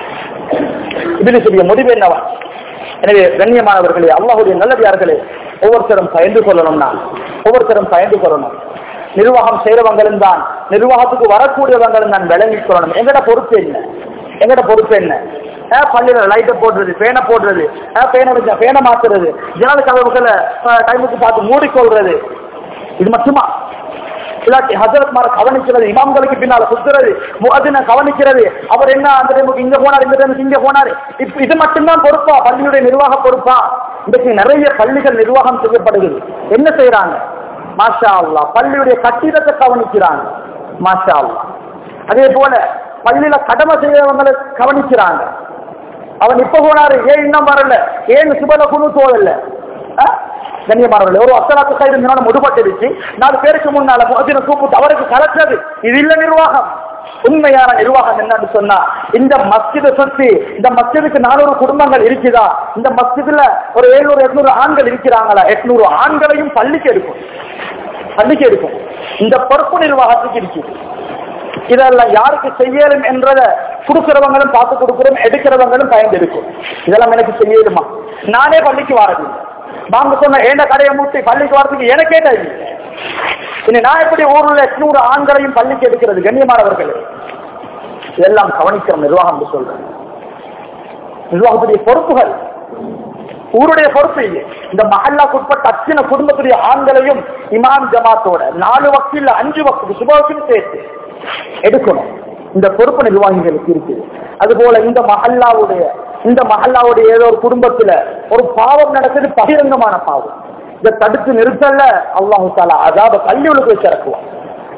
இபிலிசுடைய முடிவு என்னவா எனவே கண்ணியமானவர்களே அல்லாஹுடைய நல்லடியார்களே ஒவ்வொருத்தரும் பயந்து கொள்ளணும்னா ஒவ்வொருத்தரும் பயந்து கொள்ளணும் நிர்வாகம் செய்யறவங்களும் தான் நிர்வாகத்துக்கு வரக்கூடியவங்களும் தான் விளங்கிக் கொள்ளணும் எங்கட பொறுப்பு என்ன எங்கட பொறுப்பு என்ன அஹ் பள்ளியில லைட்டை போடுறது பேனை போடுறது அஹ் பேனை வச்சா பேனை மாத்துறது ஜனல் கதவுகளை டைமுக்கு பார்த்து மூடிக்கொள்றது இது மட்டுமா இல்லாட்டி ஹசரத் மார கவனிக்கிறது இமாம்களுக்கு பின்னால சுத்துறது முகத்தின கவனிக்கிறது அவர் என்ன அந்த டைமுக்கு இங்க போனார் இந்த டைமுக்கு இங்க போனார் இப்ப இது மட்டும்தான் பொறுப்பா பள்ளியுடைய நிர்வாக பொறுப்பா இன்றைக்கு நிறைய பள்ளிகள் நிர்வாகம் செய்யப்படுகிறது என்ன செய்யறாங்க மாஷா அல்லா பள்ளியுடைய கட்டிடத்தை கவனிக்கிறாங்க மாஷா அல்லா அதே போல பள்ளியில கடமை செய்யறவங்களை கவனிக்கிறாங்க அவன் இப்ப போனாரு ஏன் இன்னும் வரல ஏன் சுபல குழு தோழல்ல கண்ணியமானவர்கள் ஒரு அத்தலாத்து சைடு முன்னால முடுபட்டுருச்சு நாலு பேருக்கு முன்னால முகத்தின கூப்பிட்டு அவருக்கு கலக்கிறது இது இல்ல நிர்வாகம் உண்மையான நிர்வாகம் என்னன்னு சொன்னா இந்த மஸ்ஜிதை சுத்தி இந்த மஸ்ஜிதுக்கு நானூறு குடும்பங்கள் இருக்குதா இந்த மஸ்ஜிதுல ஒரு எழுநூறு எட்நூறு ஆண்கள் இருக்கிறாங்களா எட்நூறு ஆண்களையும் பள்ளிக்கு எடுக்கும் பள்ளிக்கு எடுக்கும் இந்த பொறுப்பு நிர்வாகத்துக்கு இருக்குது இதெல்லாம் யாருக்கு செய்யலும் என்றத கொடுக்கிறவங்களும் பார்த்து கொடுக்கிறோம் எடுக்கிறவங்களும் பயந்து இருக்கும் இதெல்லாம் எனக்கு செய்யலுமா நானே பள்ளிக்கு வரது நாங்க சொன்ன ஏண்ட கடையை மூட்டி பள்ளிக்கு வரதுக்கு எனக்கே டைம் இல்லை. இனி நான் எப்படி ஊர்ல எட்நூறு ஆண்களையும் பள்ளிக்கு எடுக்கிறது கண்ணியமானவர்கள் இதெல்லாம் கவனிக்கிற நிர்வாகம் என்று சொல்றேன் நிர்வாகத்துடைய பொறுப்புகள் ஊருடைய பொறுப்பு இது இந்த மஹல்லாக்கு உட்பட்ட அத்தனை குடும்பத்துடைய ஆண்களையும் இமாம் ஜமாத்தோட நாலு வக்கில் அஞ்சு வக்கு சுபவக்கும் சேர்த்து எடுக்கணும் இந்த பொறுப்பு நிர்வாகிகளுக்கு இருக்குது அதுபோல இந்த மஹல்லாவுடைய இந்த மஹல்லாவுடைய ஏதோ ஒரு குடும்பத்துல ஒரு பாவம் நடக்குது பகிரங்கமான பாவம் இதை தடுத்து நிறுத்தல அல்லாஹு தாலா அதாப கல்விகளுக்கு வச்சு இறக்குவான்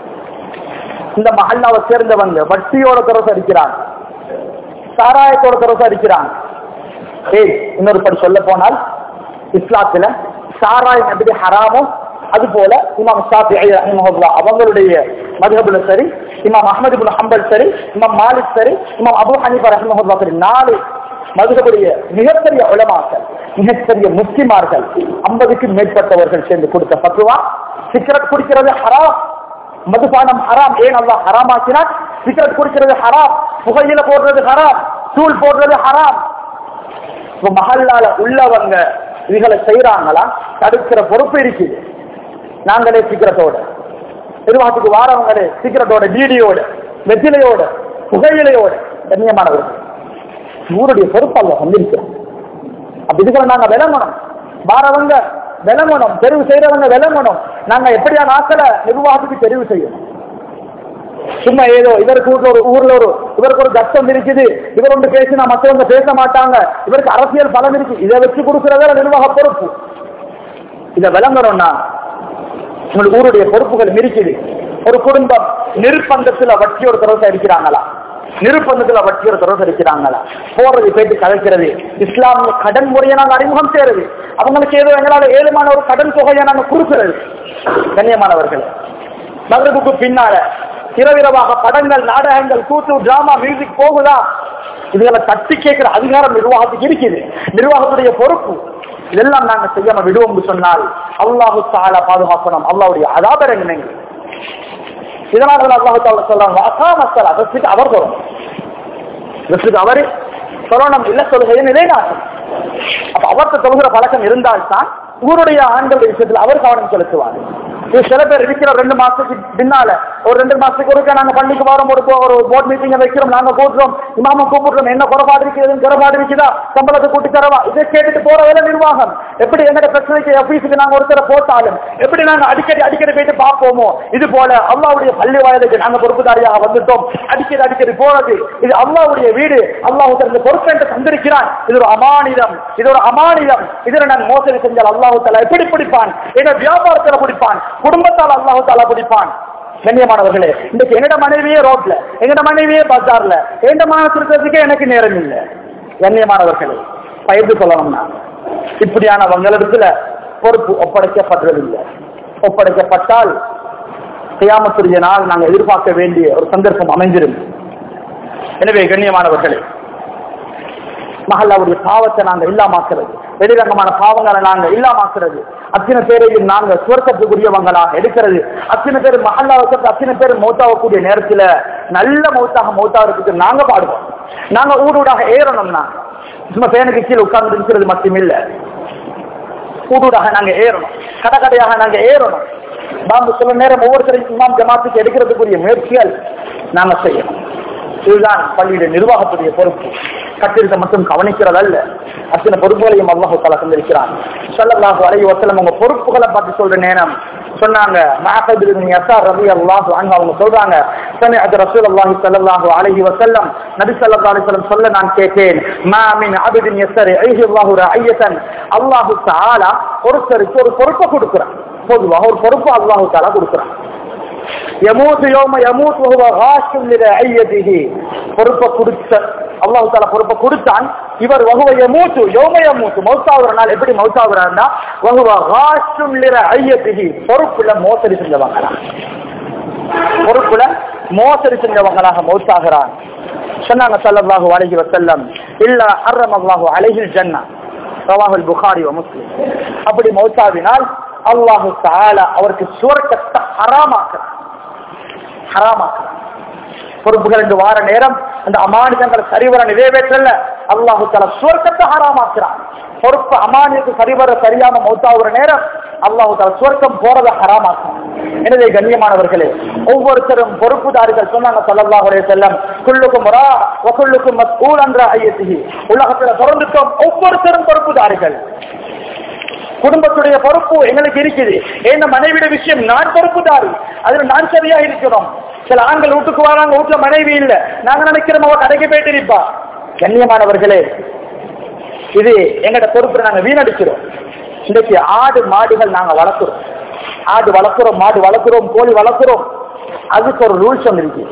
இந்த மஹல்லாவை சேர்ந்தவங்க வட்டியோட தரசு அடிக்கிறாங்க சாராயத்தோட தரசு அடிக்கிறாங்க ஏய் இன்னொரு படி சொல்ல போனால் இஸ்லாத்துல சாராயம் எப்படி ஹராமோ அது போல இமாம் ஷாஃபி ரஹிமஹுல்லா அவங்களுடைய மதுஹபுல சரி இமாம் அஹமது இப்னு ஹம்பல் சரி இமாம் மாலிக் சரி இமாம் அபு ஹனீஃபா ரஹிமஹுல்லா சரி நாலு மதுஹபுடைய மிகப்பெரிய உலமாக்கள் மிகப்பெரிய முஸ்லிமார்கள் ஐம்பதுக்கும் மேற்பட்டவர்கள் சேர்ந்து கொடுத்த பத்துவா சிகரெட் குடிக்கிறது ஹராம் மதுபானம் ஹராம் ஏன் அல்லாஹ் ஹராமாக்கினார் சிகரெட் குடிக்கிறது ஹராம் புகையில போடுறது ஹராம் தூள் போடுறது ஹராம் இப்ப மஹல்லால உள்ளவங்க இதுகளை செய்யறாங்களா தடுக்கிற பொறுப்பு இருக்குது நாங்களே சீக்கிரத்தோட நிர்வாகத்துக்கு வாரவங்களே சீக்கிரத்தோட வீடியோட வெற்றிலையோட புகையிலையோட கண்ணியமானவர்கள் ஊருடைய பொறுப்பு அல்ல வந்திருக்கிறோம் அப்படி இதுகளை நாங்க விளங்கணும் வாரவங்க விளங்கணும் தெரிவு செய்யறவங்க விளங்கணும் நாங்க எப்படியான ஆக்களை நிர்வாகத்துக்கு தெரிவு செய்யணும் சும்மா ஏதோ இவருக்கு ஊர்ல ஒரு ஊர்ல ஒரு இவருக்கு ஒரு கஷ்டம் இருக்குது இவர் ஒன்று பேசினா மற்றவங்க பேச மாட்டாங்க இவருக்கு அரசியல் பலம் இருக்கு இதை வச்சு கொடுக்கறத நிர்வாக பொறுப்பு இதை விளங்கணும்னா உங்களுக்கு ஊருடைய பொறுப்புகள் இருக்குது ஒரு குடும்பம் நிர்பந்தத்துல வட்டியோட தொடர்பு இருக்கிறாங்களா நிர்பந்தத்துல வட்டியோட தொடர்பு இருக்கிறாங்களா போறது போயிட்டு கலைக்கிறது இஸ்லாமிய கடன் முறையை நாங்க அறிமுகம் செய்யறது அவங்களுக்கு ஏதோ எங்களால ஏழுமான ஒரு கடன் தொகையை நாங்க கொடுக்கிறது கண்ணியமானவர்கள் மகரபுக்கு பின்னால இரவிரவாக படங்கள் நாடகங்கள் கூத்து டிராமா மியூசிக் போகுதா இதுகளை தட்டி கேட்கிற அதிகாரம் நிர்வாகத்துக்கு இருக்குது நிர்வாகத்துடைய பொறுப்பு இதெல்லாம் நாங்க செய்யாம விடுவோம் சொன்னால் அல்லாஹு தாலா பாதுகாக்கணும் அல்லாவுடைய அதாபரங்க இதனால அல்லாஹு தாலா சொல்றாங்க அசாமசல் அதற்கு அவர் சொல்லணும் இதற்கு அவரு சொல்லணும் இல்ல சொல்கையை நிலைநாட்டும் அப்ப அவர்கிட்ட சொல்கிற பழக்கம் இருந்தால்தான் ஊருடைய ஆண்களுடைய விஷயத்தில் அவர் கவனம் செலுத்துவார் இது சில பேர் இருக்கிற ரெண்டு மாசத்துக்கு பின்னால ஒரு ரெண்டு மாசத்துக்கு ஒருக்கா நாங்க பள்ளிக்கு வரோம் ஒரு ஒரு போர்ட் மீட்டிங் வைக்கிறோம் நாங்க கூட்டுறோம் இமாம கூப்பிடுறோம் என்ன குறைபாடு இருக்குது குறைபாடு இருக்குதா சம்பளத்தை கூட்டி தரவா இதை கேட்டுட்டு போற வேலை நிர்வாகம் எப்படி எங்கட பிரச்சனைக்கு ஆபீஸுக்கு நாங்க ஒருத்தர போட்டாலும் எப்படி நாங்க அடிக்கடி அடிக்கடி போயிட்டு பார்ப்போமோ இது போல அல்லாவுடைய பள்ளி வயதுக்கு நாங்க பொறுப்புதாரியாக வந்துட்டோம் அடிக்கடி அடிக்கடி போறது இது அல்லாவுடைய வீடு அல்லாஹ் இந்த பொறுப்பென்று தந்திருக்கிறான் இது ஒரு அமானிதம் இது ஒரு அமானிதம் இதுல நான் மோசடி செஞ்சால் அல்லாஹு தாலா எப்படி பிடிப்பான் என்ன வியாபாரத்துல பிடிப்பான் குடும்பத்தால் அல்லாஹு தாலா பிடிப்பான் கண்ணியமானவர்களே இன்னைக்கு என்னோட மனைவியே ரோட்ல எங்கட மனைவியே பஜார்ல எந்த மானத்திற்கு எனக்கு நேரம் இல்லை கண்ணியமானவர்களே பயிர்ந்து சொல்லணும்னா இப்படியானவங்களிடத்துல பொறுப்பு ஒப்படைக்கப்படுறதில்லை ஒப்படைக்கப்பட்டால் கியாமத்துடைய நாள் நாங்கள் எதிர்பார்க்க வேண்டிய ஒரு சந்தர்ப்பம் அமைஞ்சிரும் எனவே கண்ணியமானவர்களே மஹல்லாவுடைய பாவத்தை நாங்க இல்லாமாக்குறது வெளிரங்கமான பாவங்களை நாங்க இல்லாமாக்குறது அத்தனை பேரையும் நாங்க சுவர்க்கத்துக்குரியவங்களாக எடுக்கிறது அத்தனை பேர் மஹல்லாவுக்கு அத்தனை பேர் மௌத்தாகக்கூடிய நேரத்துல நல்ல மௌத்தாக மௌத்தாகிறதுக்கு நாங்க பாடுவோம் நாங்க ஊடூடாக ஏறணும்னா சும்மா பேனுக்கு கீழே உட்கார்ந்து இருக்கிறது மட்டும் இல்ல ஊடூடாக நாங்க ஏறணும் கடை கடையாக நாங்க ஏறணும் பாம்பு சில நேரம் ஒவ்வொருத்தரையும் இமாம் ஜமாத்துக்கு எடுக்கிறதுக்குரிய முயற்சிகள் நாங்க செய்யணும் இதுதான் பள்ளியுடைய நிர்வாகத்துடைய பொறுப்பு கட்டிடத்தை மட்டும் கவனிக்கிறதல்ல அத்தனை பொறுப்புகளையும் அல்லாஹு தாலா தந்திருக்கிறான் சொல்லல்லாஹு அலைஹி வஸல்லம் உங்க பொறுப்புகளை பத்தி சொல்ற நேரம் சொன்னாங்க மஹபத் இப்னு யஸார் ரலியல்லாஹு அன்ஹு அவங்க சொல்றாங்க சமிஅத் ரசூலுல்லாஹி ஸல்லல்லாஹு அலைஹி வஸல்லம் நபி ஸல்லல்லாஹு அலைஹி வஸல்லம் சொல்ல நான் கேட்டேன் மா மின் அப்தின் யஸர் ஐஹி அல்லாஹு ரஅய்யதன் அல்லாஹு தஆலா ஒருத்தருக்கு ஒரு பொறுப்பை கொடுக்கிறான் பொதுவாக ஒரு பொறுப்பு அல்லாஹு தாலா கொடுக்கிறான் யமூத் யோம யமூத் வஹுவ காஷும் லிரஅய்யதிஹி பொறுப்பை கொடுத்த அல்லாஹ் தஆலா பொறுப்பை கொடுத்தான் இவர் வஹுவ யமூத் யோம யமூத் மௌத்தாவுற நாள் எப்படி மௌத்தாவுறாருன்னா வஹுவ காஷும் லிரஅய்யதிஹி பொறுப்புல மோசடி செஞ்சவங்களா பொறுப்புல மோசடி செஞ்சவங்களாக மௌத்தாகிறான் சொன்னாங்க ஸல்லல்லாஹு அலைஹி வஸல்லம் இல்லா ஹர்ரம் அல்லாஹு அலைஹில் ஜன்னah ரவாஹுல் புகாரி வ முஸ்லிம் அப்படி மௌத்தாவினால் அல்லாஹு தஆலா அவருக்கு சுவர்க்கத்தை ஹராமாக்குறான் ஹராமாக்குறான் பொறுப்புகள் என்று வார நேரம் அந்த அமானிதங்களை சரிவர நிறைவேற்றல அல்லாஹு தஆலா சுவர்க்கத்தை ஹராமாக்குறான் பொறுப்பு அமானியத்து சரிவர சரியாம மௌத்தாவுற நேரம் அல்லாஹு தஆலா சுவர்க்கம் போறதை ஹராமாக்குறான் எனவே கண்ணியமானவர்களே ஒவ்வொருத்தரும் பொறுப்புதாரிகள் சொன்னாங்க ஸல்லல்லாஹு அலைஹி வஸல்லம் குல்லுக்கும் ரா வ குல்லுக்கும் மஸ்ஊல் அன் ரஅய்யத்திஹி உலகத்துல பிறந்துட்டோம் ஒவ்வொருத்தரும் பொறுப்புதாரிகள் குடும்பத்துடைய பொறுப்பு எங்களுக்கு இருக்குது என்ன மனைவியோட விஷயம் நான் பொறுப்புதாரி அதுல நான் சரியா இருக்கிறோம் சில ஆண்கள் வீட்டுக்கு வராங்க வீட்டுல மனைவி இல்ல நாங்க நினைக்கிறோம் அவ கடைக்கு போயிட்டு இருப்பா கண்ணியமானவர்களே இது எங்கட பொறுப்பு நாங்க வீணடிக்கிறோம் இன்னைக்கு ஆடு மாடுகள் நாங்க வளர்க்கிறோம் ஆடு வளர்க்கிறோம் மாடு வளர்க்கிறோம் கோழி வளர்க்கிறோம் அதுக்கு ஒரு ரூல்ஸ் ஒன்று இருக்கு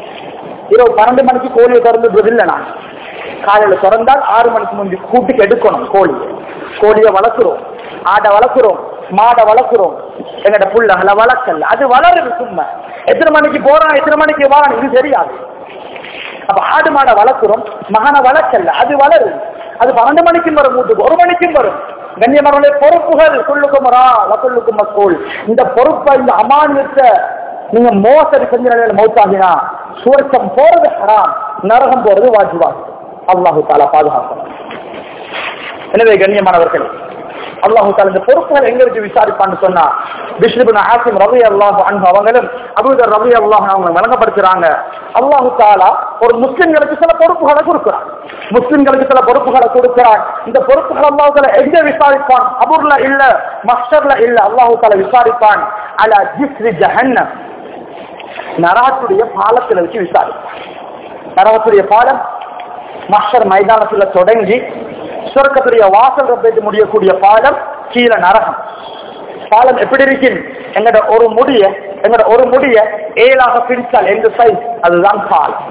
இரவு பன்னெண்டு மணிக்கு கோழியை திறந்துடுறது இல்லை நான் காலையில திறந்தால் ஆறு மணிக்கு முந்தி கூட்டுக்கு எடுக்கணும் கோழியை கோழியை வளர்க்கிறோம் ஆடை வளர்க்கிறோம் மாடை வளர்க்கிறோம் எங்கட புள்ளகளை வளர்க்கல அது வளருது சும்மா எத்தனை மணிக்கு போறான் எத்தனை மணிக்கு வரான் இது தெரியாது அப்ப ஆடு மாடை வளர்க்கிறோம் மகனை வளர்க்கல அது வளருது அது பன்னெண்டு மணிக்கும் வரும் வீட்டுக்கு ஒரு மணிக்கும் வரும் கண்ணியமரங்களே பொறுப்புகள் சொல்லுக்குமரா வசல்லுக்கும் மக்கள் இந்த பொறுப்பை இந்த அமானியத்தை நீங்க மோசடி செஞ்ச நிலையில மௌத்தாகினா சுவர்க்கம் போறது ஹராம் நரகம் போறது வாஜிவாகும் அல்லாஹு தாலா பாதுகாக்கணும் எனவே கண்ணியமானவர்கள் அல்லாஹு தாலா இந்த பொறுப்புகள் எங்க வச்சு விசாரிப்பான்னு சொன்னா பிஷ்ணுபின் ஆசிம் ரவி அல்லாஹு அன்பு அவங்களும் அபுதர் ரவி அல்லாஹ் அவங்க வழங்கப்படுத்துறாங்க அல்லாஹு தாலா ஒரு முஸ்லிம்களுக்கு சில பொறுப்புகளை கொடுக்கிறான் முஸ்லிம்களுக்கு சில பொறுப்புகளை கொடுக்கிறான் இந்த பொறுப்புகள் அல்லாஹு தாலா எங்க விசாரிப்பான் அபூர்ல இல்ல மஸ்டர்ல இல்ல அல்லாஹு தாலா விசாரிப்பான் அலா ஜிஸ்ரி ஜஹன்னம் நரகத்துடைய பாலத்தில் வச்சு விசாரிப்பான் நரகத்துடைய பாலம் மஷர் மைதானத்துல தொடங்கி சொர்க்கத்துடைய வாசல் ரப்பேத்து முடியக்கூடிய பாலம் கீழே நரகம் பாலம் எப்படி இருக்கும் எங்கட ஒரு முடிய எங்கட ஒரு முடிய ஏழாக பிரித்தால் எந்த சைஸ் அதுதான் பாலம்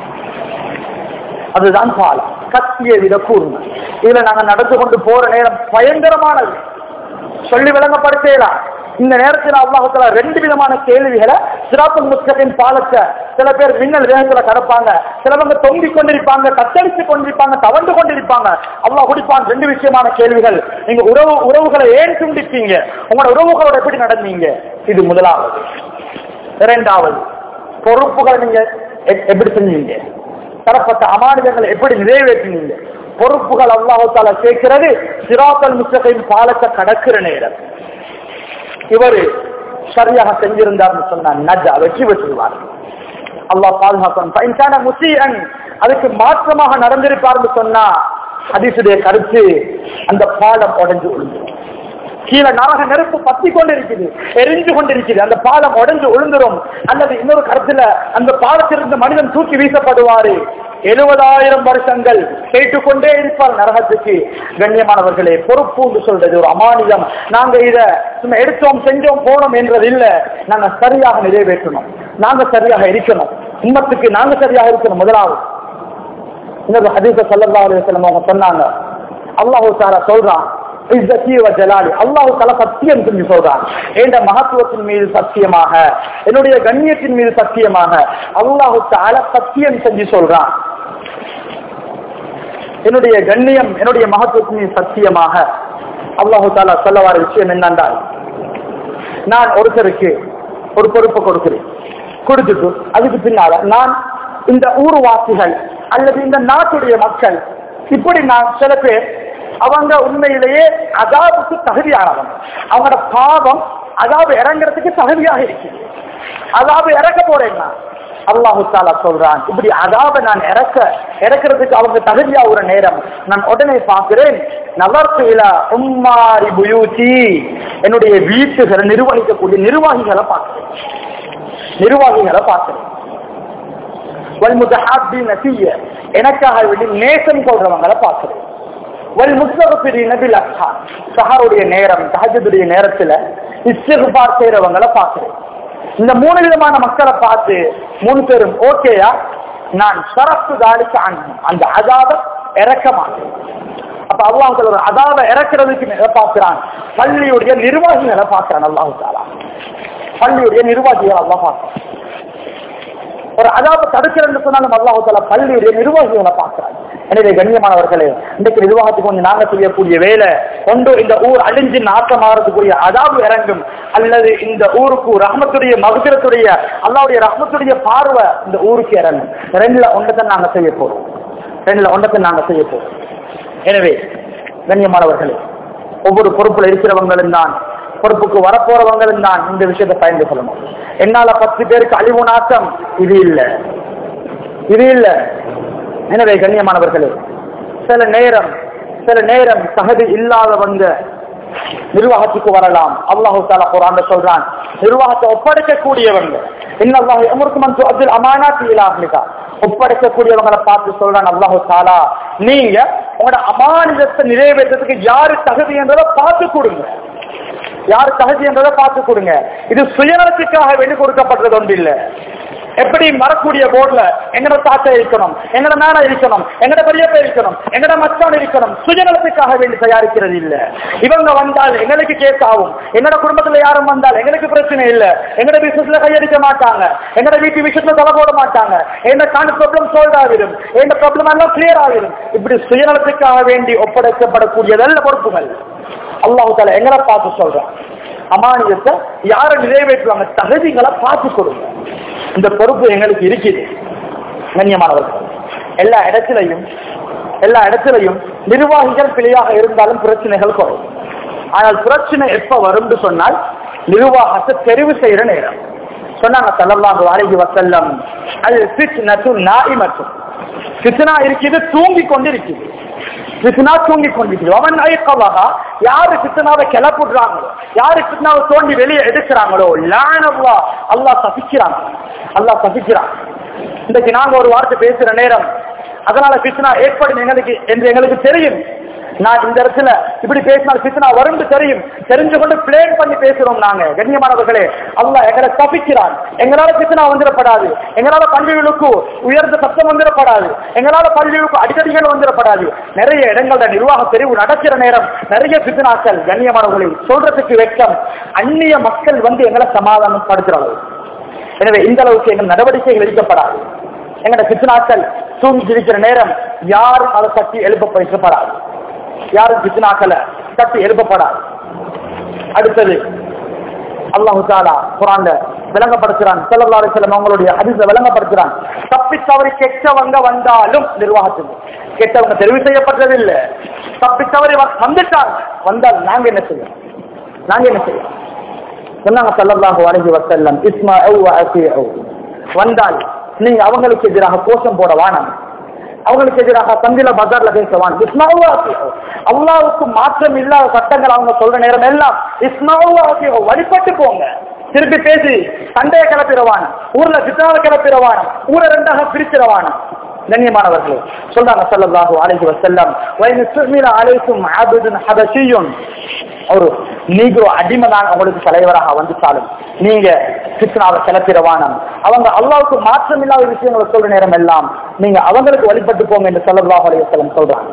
அதுதான் பாலம் கத்தியை விட கூர்மை இதுல நாங்க நடந்து கொண்டு போற நேரம் பயங்கரமானது சொல்லி விளங்கப்படுத்தலாம் இந்த நேரத்தில் அல்லாஹத்துல ரெண்டு விதமான கேள்விகளை சிராப்புல் முஸ்லிமின் பாலத்தை சில பேர் மின்னல் வேகத்துல கடப்பாங்க சிலவங்க தொங்கிக் கொண்டிருப்பாங்க கத்தடிச்சு கொண்டிருப்பாங்க தவண்டு கொண்டிருப்பாங்க அல்லாஹ் குடிப்பான் ரெண்டு விஷயமான கேள்விகள் நீங்க உறவு உறவுகளை ஏன் துண்டிப்பீங்க உங்களோட உறவுகளோட எப்படி நடந்தீங்க இது முதலாவது இரண்டாவது பொறுப்புகளை நீங்க எ- எப்படி செஞ்சீங்க தரப்பட்ட அமானிதங்களை எப்படி நிறைவேற்றினீங்க பொறுப்புகள் அல்லாஹால கேட்கிறது சிராத்தல் முஸ்லிமின் பாலத்தை கடக்கிற நேரம் இவரு சரியாக செஞ்சிருந்தார்னு சொன்னா நஜா வெற்றி பெற்றுவார் அல்லாஹ் பாதுகாக்கணும் முசீஅன் அதுக்கு மாற்றமாக நடந்திருப்பார்னு சொன்னா ஹதீசுடைய கருத்து அந்த பாலம் உடைஞ்சு விழுந்து கீழே நரக நெருப்பு பத்தி கொண்டு இருக்குது எரிஞ்சு கொண்டிருக்குது அந்த பாலம் உடைஞ்சு விழுந்துரும் அல்லது இன்னொரு கருத்துல அந்த பாலத்திலிருந்து மனிதன் தூக்கி வீசப்படுவாரு எழுபதாயிரம் வருஷங்கள் கேட்டுக்கொண்டே இருப்பார் நரகத்துக்கு கண்ணியமானவர்களே பொறுப்பு என்று சொல்றது ஒரு அமானிதம் நாங்க இத சும்மா எடுத்தோம் செஞ்சோம் போனோம் என்றது இல்ல நாங்க சரியாக நிறைவேற்றணும் நாங்க சரியாக இருக்கணும் உம்மத்துக்கு நாங்க சரியாக இருக்கணும் முதலாவது இன்னொரு ஹதீஸ சல்லல்லாஹு அலைஹி வஸல்லம் அவங்க சொன்னாங்க அல்லாஹு தஆலா சொல்றான் இஸ்ஸத்தி வ ஜலாலி அல்லாஹு தஆலா சத்தியம் செஞ்சு சொல்றான் என்ற மகத்துவத்தின் மீது சத்தியமாக என்னுடைய கண்ணியத்தின் மீது சத்தியமாக அல்லாஹு தஆலா சத்தியம் செஞ்சு சொல்றான் என்னுடைய கண்ணியம் என்னுடைய மகத்துவத்தின் மீது சத்தியமாக அல்லாஹு தாலா சொல்ல வர விஷயம் என்னென்றால் நான் ஒருத்தருக்கு ஒரு பொறுப்பு கொடுக்கிறேன் கொடுத்துட்டு அதுக்கு பின்னால நான் இந்த ஊர்வாசிகள் அல்லது இந்த நாட்டுடைய மக்கள் இப்படி நான் சில பேர் அவங்க உண்மையிலேயே அதாவுக்கு தகுதியானவங்க அவங்களோட பாவம் அதாவது இறங்குறதுக்கு தகுதியாக இருக்கு அதாவது இறக்க போறேன் நான் அல்லாஹு தாலா சொல்றான் இப்படி அதாவ நான் இறக்க இறக்கிறதுக்கு அவங்க தகுதியாகிற நேரம் நான் உடனே பார்க்கிறேன் நவர்த்தில உம்மாரி புயூச்சி என்னுடைய வீட்டுகளை நிர்வகிக்கக்கூடிய நிர்வாகிகளை பார்க்கிறேன் நிர்வாகிகளை பார்க்கிறேன் வல்முதஹாபின் நசிய எனக்காக வேண்டி நேசம் கொள்றவங்களை பார்க்கிறேன் வல் முஸ்தகபிரி நபில் அஸ்ஹான் சஹருடைய நேரம் தஹஜுடைய நேரத்துல இஸ்திக்பார் செய்யறவங்களை பார்க்கிறேன் இந்த மூணு விதமான மக்களை பார்த்து மூணு பேரும் ஓகேயா நான் சரத்து தாலிக்கு அந்த அதாவ இறக்க மாட்டேன் அப்ப அல்லாஹ் ஒரு அதாவ இறக்குறதுக்கு எதை பார்க்கிறான் பள்ளியுடைய நிர்வாகிகளை பார்க்கிறான் அல்லாஹு தாலா பள்ளியுடைய நிர்வாகிகள் அல்லாஹ் பார்க்கிறான் ஒரு அதாப தடுக்கிறன்னு சொன்னாலும் அல்லாஹு தாலா பள்ளியுடைய நிர்வாகிகளை பார்க்கிறான் எனவே கண்ணியமானவர்களே இன்றைக்கு நிர்வாகத்துக்கு கொஞ்சம் நாங்க செய்யக்கூடிய வேலை ஒன்று இந்த ஊர் அழிஞ்சு நாட்டமாறதுக்குரிய அதாபு இறங்கும் அல்லது இந்த ஊருக்கு ரஹமத்துடைய மகுதிரத்துடைய அல்லாவுடைய ரஹமத்துடைய பார்வை இந்த ஊருக்கு இறங்கும் ரெண்டுல ஒன்றத்தை நாங்க செய்ய போறோம் ரெண்டுல ஒன்றத்தை நாங்க செய்ய போறோம் எனவே கண்ணியமானவர்களே ஒவ்வொரு பொறுப்புல இருக்கிறவங்களும் தான் பொறுப்புக்கு வரப்போறவங்களும் தான் இந்த விஷயத்தை பயந்து கொள்ளணும் என்னால பத்து பேருக்கு அழிவு நாட்டம் இது இல்லை இது இல்லை எனவே கண்ணியமானவர்களே சில நேரம் சில நேரம் தகுதி இல்லாதவங்க நிர்வாகத்துக்கு வரலாம் அல்லாஹு தாலா குரான் சொல்றான் நிர்வாகத்தை ஒப்படைக்கக்கூடியவங்க இன்னல்லாஹ் எமருக்கு மன் அப்துல் அமானாத் இலாஹ்லிகா ஒப்படைக்கக்கூடியவங்களை பார்த்து சொல்றான் அல்லாஹு தாலா நீங்க உங்களோட அமானிதத்தை நிறைவேற்றத்துக்கு யாரு தகுதி என்றதை பார்த்து கொடுங்க யாரு தகுதி என்றதை பார்த்து கொடுங்க இது சுயநலத்துக்காக வேண்டி கொடுக்கப்பட்டது ஒன்று இல்லை எப்படி மறக்கூடிய போர்டுல எங்கட தாத்தா இருக்கணும் எங்கட நானா இருக்கணும் எங்கட பெரியப்பா இருக்கணும் எங்கட மச்சான் இருக்கணும் சுயநலத்துக்காக வேண்டி தயாரிக்கிறது இல்ல இவங்க வந்தால் எங்களுக்கு கேஸ் ஆகும் எங்கட குடும்பத்துல யாரும் வந்தால் எங்களுக்கு பிரச்சனை இல்ல எங்கட பிசினஸ்ல கையடிக்க மாட்டாங்க எங்கட வீட்டு விஷயத்துல தலை போட மாட்டாங்க எந்த கான ப்ராப்ளம் சால்வ் ஆகிடும் எந்த ப்ராப்ளம் எல்லாம் கிளியர் ஆகிடும் இப்படி சுயநலத்துக்காக வேண்டி ஒப்படைக்கப்படக்கூடியதல்ல பொறுப்புகள் அல்லாஹு தாலா எங்களை பார்த்து சொல்றான் அமானியத்தை யாரை நிறைவேற்றுவாங்க தகுதிகளை பார்த்து கொடுங்க இந்த பொறுப்பு எங்களுக்கு இருக்குது கண்ணியமானவர்கள் எல்லா இடத்திலையும் எல்லா இடத்திலையும் நிர்வாகிகள் பிழையாக இருந்தாலும் பிரச்சனைகள் குறையும் ஆனால் பிரச்சனை எப்ப வரும்னு சொன்னால் நிர்வாகத்தை தெரிவு செய்யற நேரம் சொன்னாங்க சல்லல்லாஹு அலைஹி வஸல்லம் அது ஃபித்னத்து நாயிமத்து ஃபித்னா இருக்குது தூங்கி கொண்டு இருக்குது ஃபித்னா தூங்கி கொண்டிருக்கிறது அவன் ஐக்கவகா யாரு ஃபித்னாவை கிளப்புடுறாங்களோ யாரு ஃபித்னாவை தோண்டி வெளியே எடுக்கிறாங்களோ லானல்லா அல்லாஹ் சபிக்கிறாங்க அல்லாஹ் சபிக்கிறான் இன்றைக்கு நாங்க ஒரு வார்த்தை பேசுற நேரம் அதனால ஃபித்னா ஏற்படும் எங்களுக்கு என்று எங்களுக்கு தெரியும் நான் இந்த இடத்துல இப்படி பேசினால் ஃபித்னா வரும்னு தெரியும் தெரிஞ்சு கொண்டு பிளேன் பண்ணி பேசுறோம் நாங்க கண்ணியமானவர்களே அல்லாஹ் எங்களை தப்பிக்கிறான் எங்களால ஃபித்னா வந்துடப்படாது எங்களால பள்ளிகளுக்கு உயர்ந்த சத்தம் வந்துடப்படாது எங்களால பள்ளிகளுக்கு அடிக்கடிகள் வந்துடப்படாது நிறைய இடங்கள நிர்வாக பிரிவு நடக்கிற நேரம் நிறைய ஃபித்னாக்கள் கண்ணியமானவர்களை சொல்றதுக்கு வெட்கம் அந்நிய மக்கள் வந்து எங்களை சமாதானம் படுத்துற அளவு எனவே இந்த அளவுக்கு எங்கள் நடவடிக்கைகள் எடுக்கப்படாது எங்கட பித்னாக்கள் தூங்கி இருக்கிற நேரம் யாரும் அதை தட்டி எழுப்ப வைக்கப்படாது யாரும் பித்னாக்களை தட்டி எழுப்பப்படாது அடுத்தது அல்லாஹு தாலா குரான்ல விளங்கப்படுத்துறான் செல்லல்லாறு செல்லம் அவங்களுடைய அதிச விளங்கப்படுத்துறான் தப்பி தவறி கெட்டவங்க வந்தாலும் நிர்வாகத்துக்கு கெட்டவங்க தெரிவு செய்யப்பட்டது இல்ல தப்பி தவறி வ- வந்துட்டாங்க வந்தால் நாங்க என்ன செய்யணும் நாங்க என்ன செய்யணும் சொன்னாங்க ஸல்லல்லாஹு அலைஹி வஸல்லம் இஸ்மாஉ வ அஸீஉ வந்தால் நீங்க அவங்களுக்கு எதிராக கோஷம் போட வேணாம் அவங்களுக்கு எதிராக சந்தில பஜார்ல பேசவான் இஸ்மாவு அல்லாவுக்கு மாற்றம் இல்லாத சட்டங்கள் அவங்க சொல்ற நேரம் எல்லாம் இஸ்மாவு வழிபட்டு போங்க திருப்பி பேசி சண்டையை கிளப்பிடுவான் ஊர்ல சித்தாவை கிளப்பிடுவான் ஊரை ரெண்டாக பிரிச்சிடவான் கண்ணியமானவர்களே சொல்றாங்க ஸல்லல்லாஹு அலைஹி வஸல்லம் வைன் சுமில அலைக்கும் அபதுன் ஹபஷியுன் ஒரு நீக்ரோ அடிமை தான் உங்களுக்கு தலைவராக வந்துட்டாலும் நீங்க கிருஷ்ணாவை கிளப்பிடவானம் அவங்க அல்லாவுக்கு மாற்றம் இல்லாத விஷயங்களை சொல்ற நேரம் எல்லாம் நீங்க அவங்களுக்கு வழிபட்டு போங்க என்று ஸல்லல்லாஹு அலைஹி வஸல்லம் சொல்றாங்க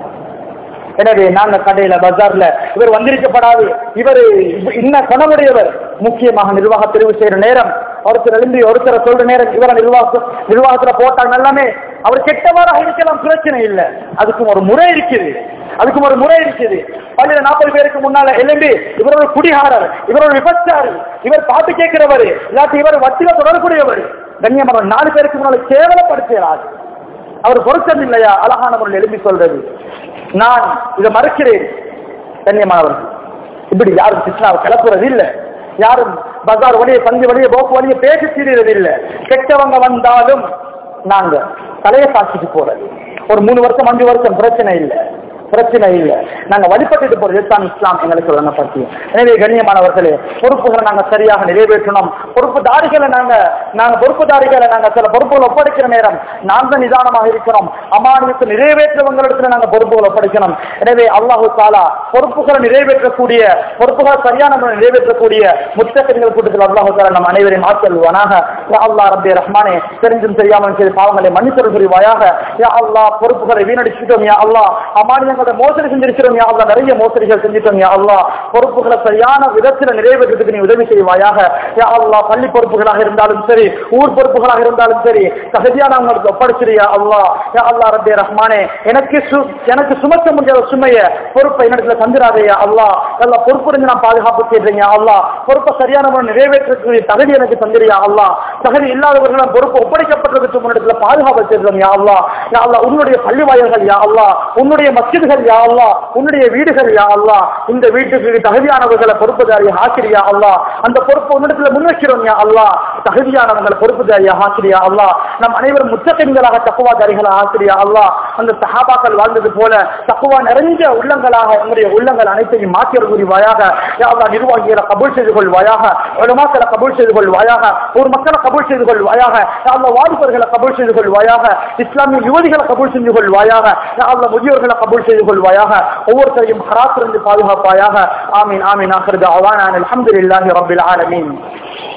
எனவே நாங்க கடையில பஜார்ல இவர் வந்திருக்கப்படாது இவர் இன்ன கணவுடையவர் முக்கியமாக நிர்வாக தெரிவு செய்யற நேரம் ஒருத்தர் எழும்பி ஒருத்தரை சொல்ற நேரம் இவரை நிர்வாக நிர்வாகத்துல போட்டாங்க எல்லாமே அவர் கெட்டவராக இருக்கலாம் பிரச்சனை இல்லை அதுக்கும் ஒரு முறை இருக்குது அதுக்கும் ஒரு முறை இருக்குது பள்ளியில நாற்பது பேருக்கு முன்னால எழும்பி இவர் ஒரு குடிகாரர் இவர் ஒரு விபச்சாரி இவர் பாட்டு கேட்கிறவர் இல்லாட்டி இவர் வட்டில தொடர்புடையவர் கண்ணியமான நாலு பேருக்கு முன்னால கேவலப்படுத்துகிறார் அவர் பொருத்தம் இல்லையா அழகான முறையில் எழுப்பி சொல்றது நான் இதை மறுக்கிறேன் கண்ணியமானவர் இப்படி யாரும் கிருஷ்ணாவை கிளப்புறது இல்லை யாரும் பஜார் வழியே பங்கு வழியே போக்கு வழியே பேசி தீர்றது இல்லை கெட்டவங்க வந்தாலும் நாங்க தலையை சாட்சிக்கு போறது ஒரு மூணு வருஷம் அஞ்சு வருஷம் பிரச்சனை இல்லை பிரச்சனை இல்லை நாங்க வழிபட்டுட்டு போறது தான் இஸ்லாம் எங்களுக்கு வழங்கப்பட்டு எனவே கண்ணியமானவர்களே பொறுப்புகளை நாங்க சரியாக நிறைவேற்றணும் பொறுப்புதாரிகளை நாங்க நாங்க பொறுப்புதாரிகளை நாங்க சில பொறுப்புகளை ஒப்படைக்கிற நேரம் நாங்க நிதானமாக இருக்கிறோம் அமானியத்தை நிறைவேற்றவங்களிடத்துல நாங்க பொறுப்புகளை ஒப்படைக்கணும் எனவே அல்லாஹு தாலா பொறுப்புகளை நிறைவேற்றக்கூடிய பொறுப்புகளை சரியான முறையில் நிறைவேற்றக்கூடிய முத்தகங்கள் கூட்டத்தில் அல்லாஹு தாலா நம் அனைவரையும் ஆற்றல்வானாக யா அல்லாஹ் ரப்பே ரஹ்மானே தெரிஞ்சும் தெரியாமல் செய்த பாவங்களை மன்னித்தல் புரிவாயாக யா அல்லாஹ் பொறுப்புகளை வீணடிச்சிட்டோம் யா அல்லாஹ் அமானியங்களை மோசடி செஞ்சிருக்கிறோம் யா அல்லாஹ் நிறைய மோசடிகள் செஞ்சிட்டோம் யா அல்லாஹ் பொறுப்புகளை சரியான விதத்தில் நிறைவேற்றத்துக்கு நீ உதவி செய்வாயாக யா அல்லாஹ் பள்ளி பொறுப்புகளாக இருந்தாலும் சரி ஊர் பொறுப்புகளாக இருந்தாலும் சரி தகுதியானவங்களுக்கு ஒப்படைச்சிரியா அல்லாஹ் யா அல்லாஹ் ரப்பே ரஹ்மானே எனக்கு சு- எனக்கு சுமத்த முடியாத சுமைய பொறுப்பை என்னிடத்துல தந்துடாதேயா அல்லாஹ் எல்லா பொறுப்புடைஞ்சு நான் பாதுகாப்பு செய்றீங்க அல்லாஹ் பொறுப்பை சரியான முறை நிறைவேற்றக்கூடிய தகுதி எனக்கு தந்திரியா அல்லாஹ் தகுதி இல்லாதவர்களும் பொறுப்பு ஒப்படைக்கப்பட்டதுக்கு முன்னிடத்துல பாதுகாப்பு செய்றோம் யா அல்லாஹ் யா அல்லாஹ் உன்னுடைய பள்ளி வாயில்கள் யா அல்லாஹ் உன்னுடைய மஸ்ஜிதுகள் யா அல்லாஹ் உன்னுடைய வீடுகள் யா அல்லாஹ் இந்த வீட்டுக்கு தகுதியானவர்களை பொறுப்புதாரி ஆக்கிரியா அல்லாஹ் அந்த பொறுப்பு உன்னிடத்துல முன்வைக்கிறோம் யா அல்லாஹ் தகுதியானவங்களை பொறுப்புதாரியா ஆக்கிரியா அல்லாஹ் நம் அனைவரும் முத்தகங்களாக தக்குவாதாரிகளா ஆக்கிரியா அல்லாஹ் அந்த சஹாபாக்கள் வாழ்ந்தது போல தக்குவா நிறைஞ்ச உள்ளங்களாக எங்களுடைய உள்ளங்கள் அனைத்தையும் மாற்றியர் புரிவாயாக யா அல்லாஹ் நிர்வாகிகளை கபூல் செய்து கொள்வாயாக உலமாக்களை கபூல் செய்து கொள்வாயாக ஒரு மக்களை கபூல் செய்து கொள்வாயாக யா அல்லாஹ் வாலிபர்களை கபூல் செய்து கொள்வாயாக இஸ்லாமிய யுவதிகளை கபூல் செஞ்சு கொள்வாயாக யா அல்லாஹ் முதியோர்களை கபூல் செய்து கொள்வாயாக ஒவ்வொருத்தரையும் ஹராத்திலிருந்து பாதுகாப்பாயாக ஆமீன் ஆமீன் ஆகிறது அவான அல்ஹம்துலில்லாஹி ரப்பில் ஆலமீன்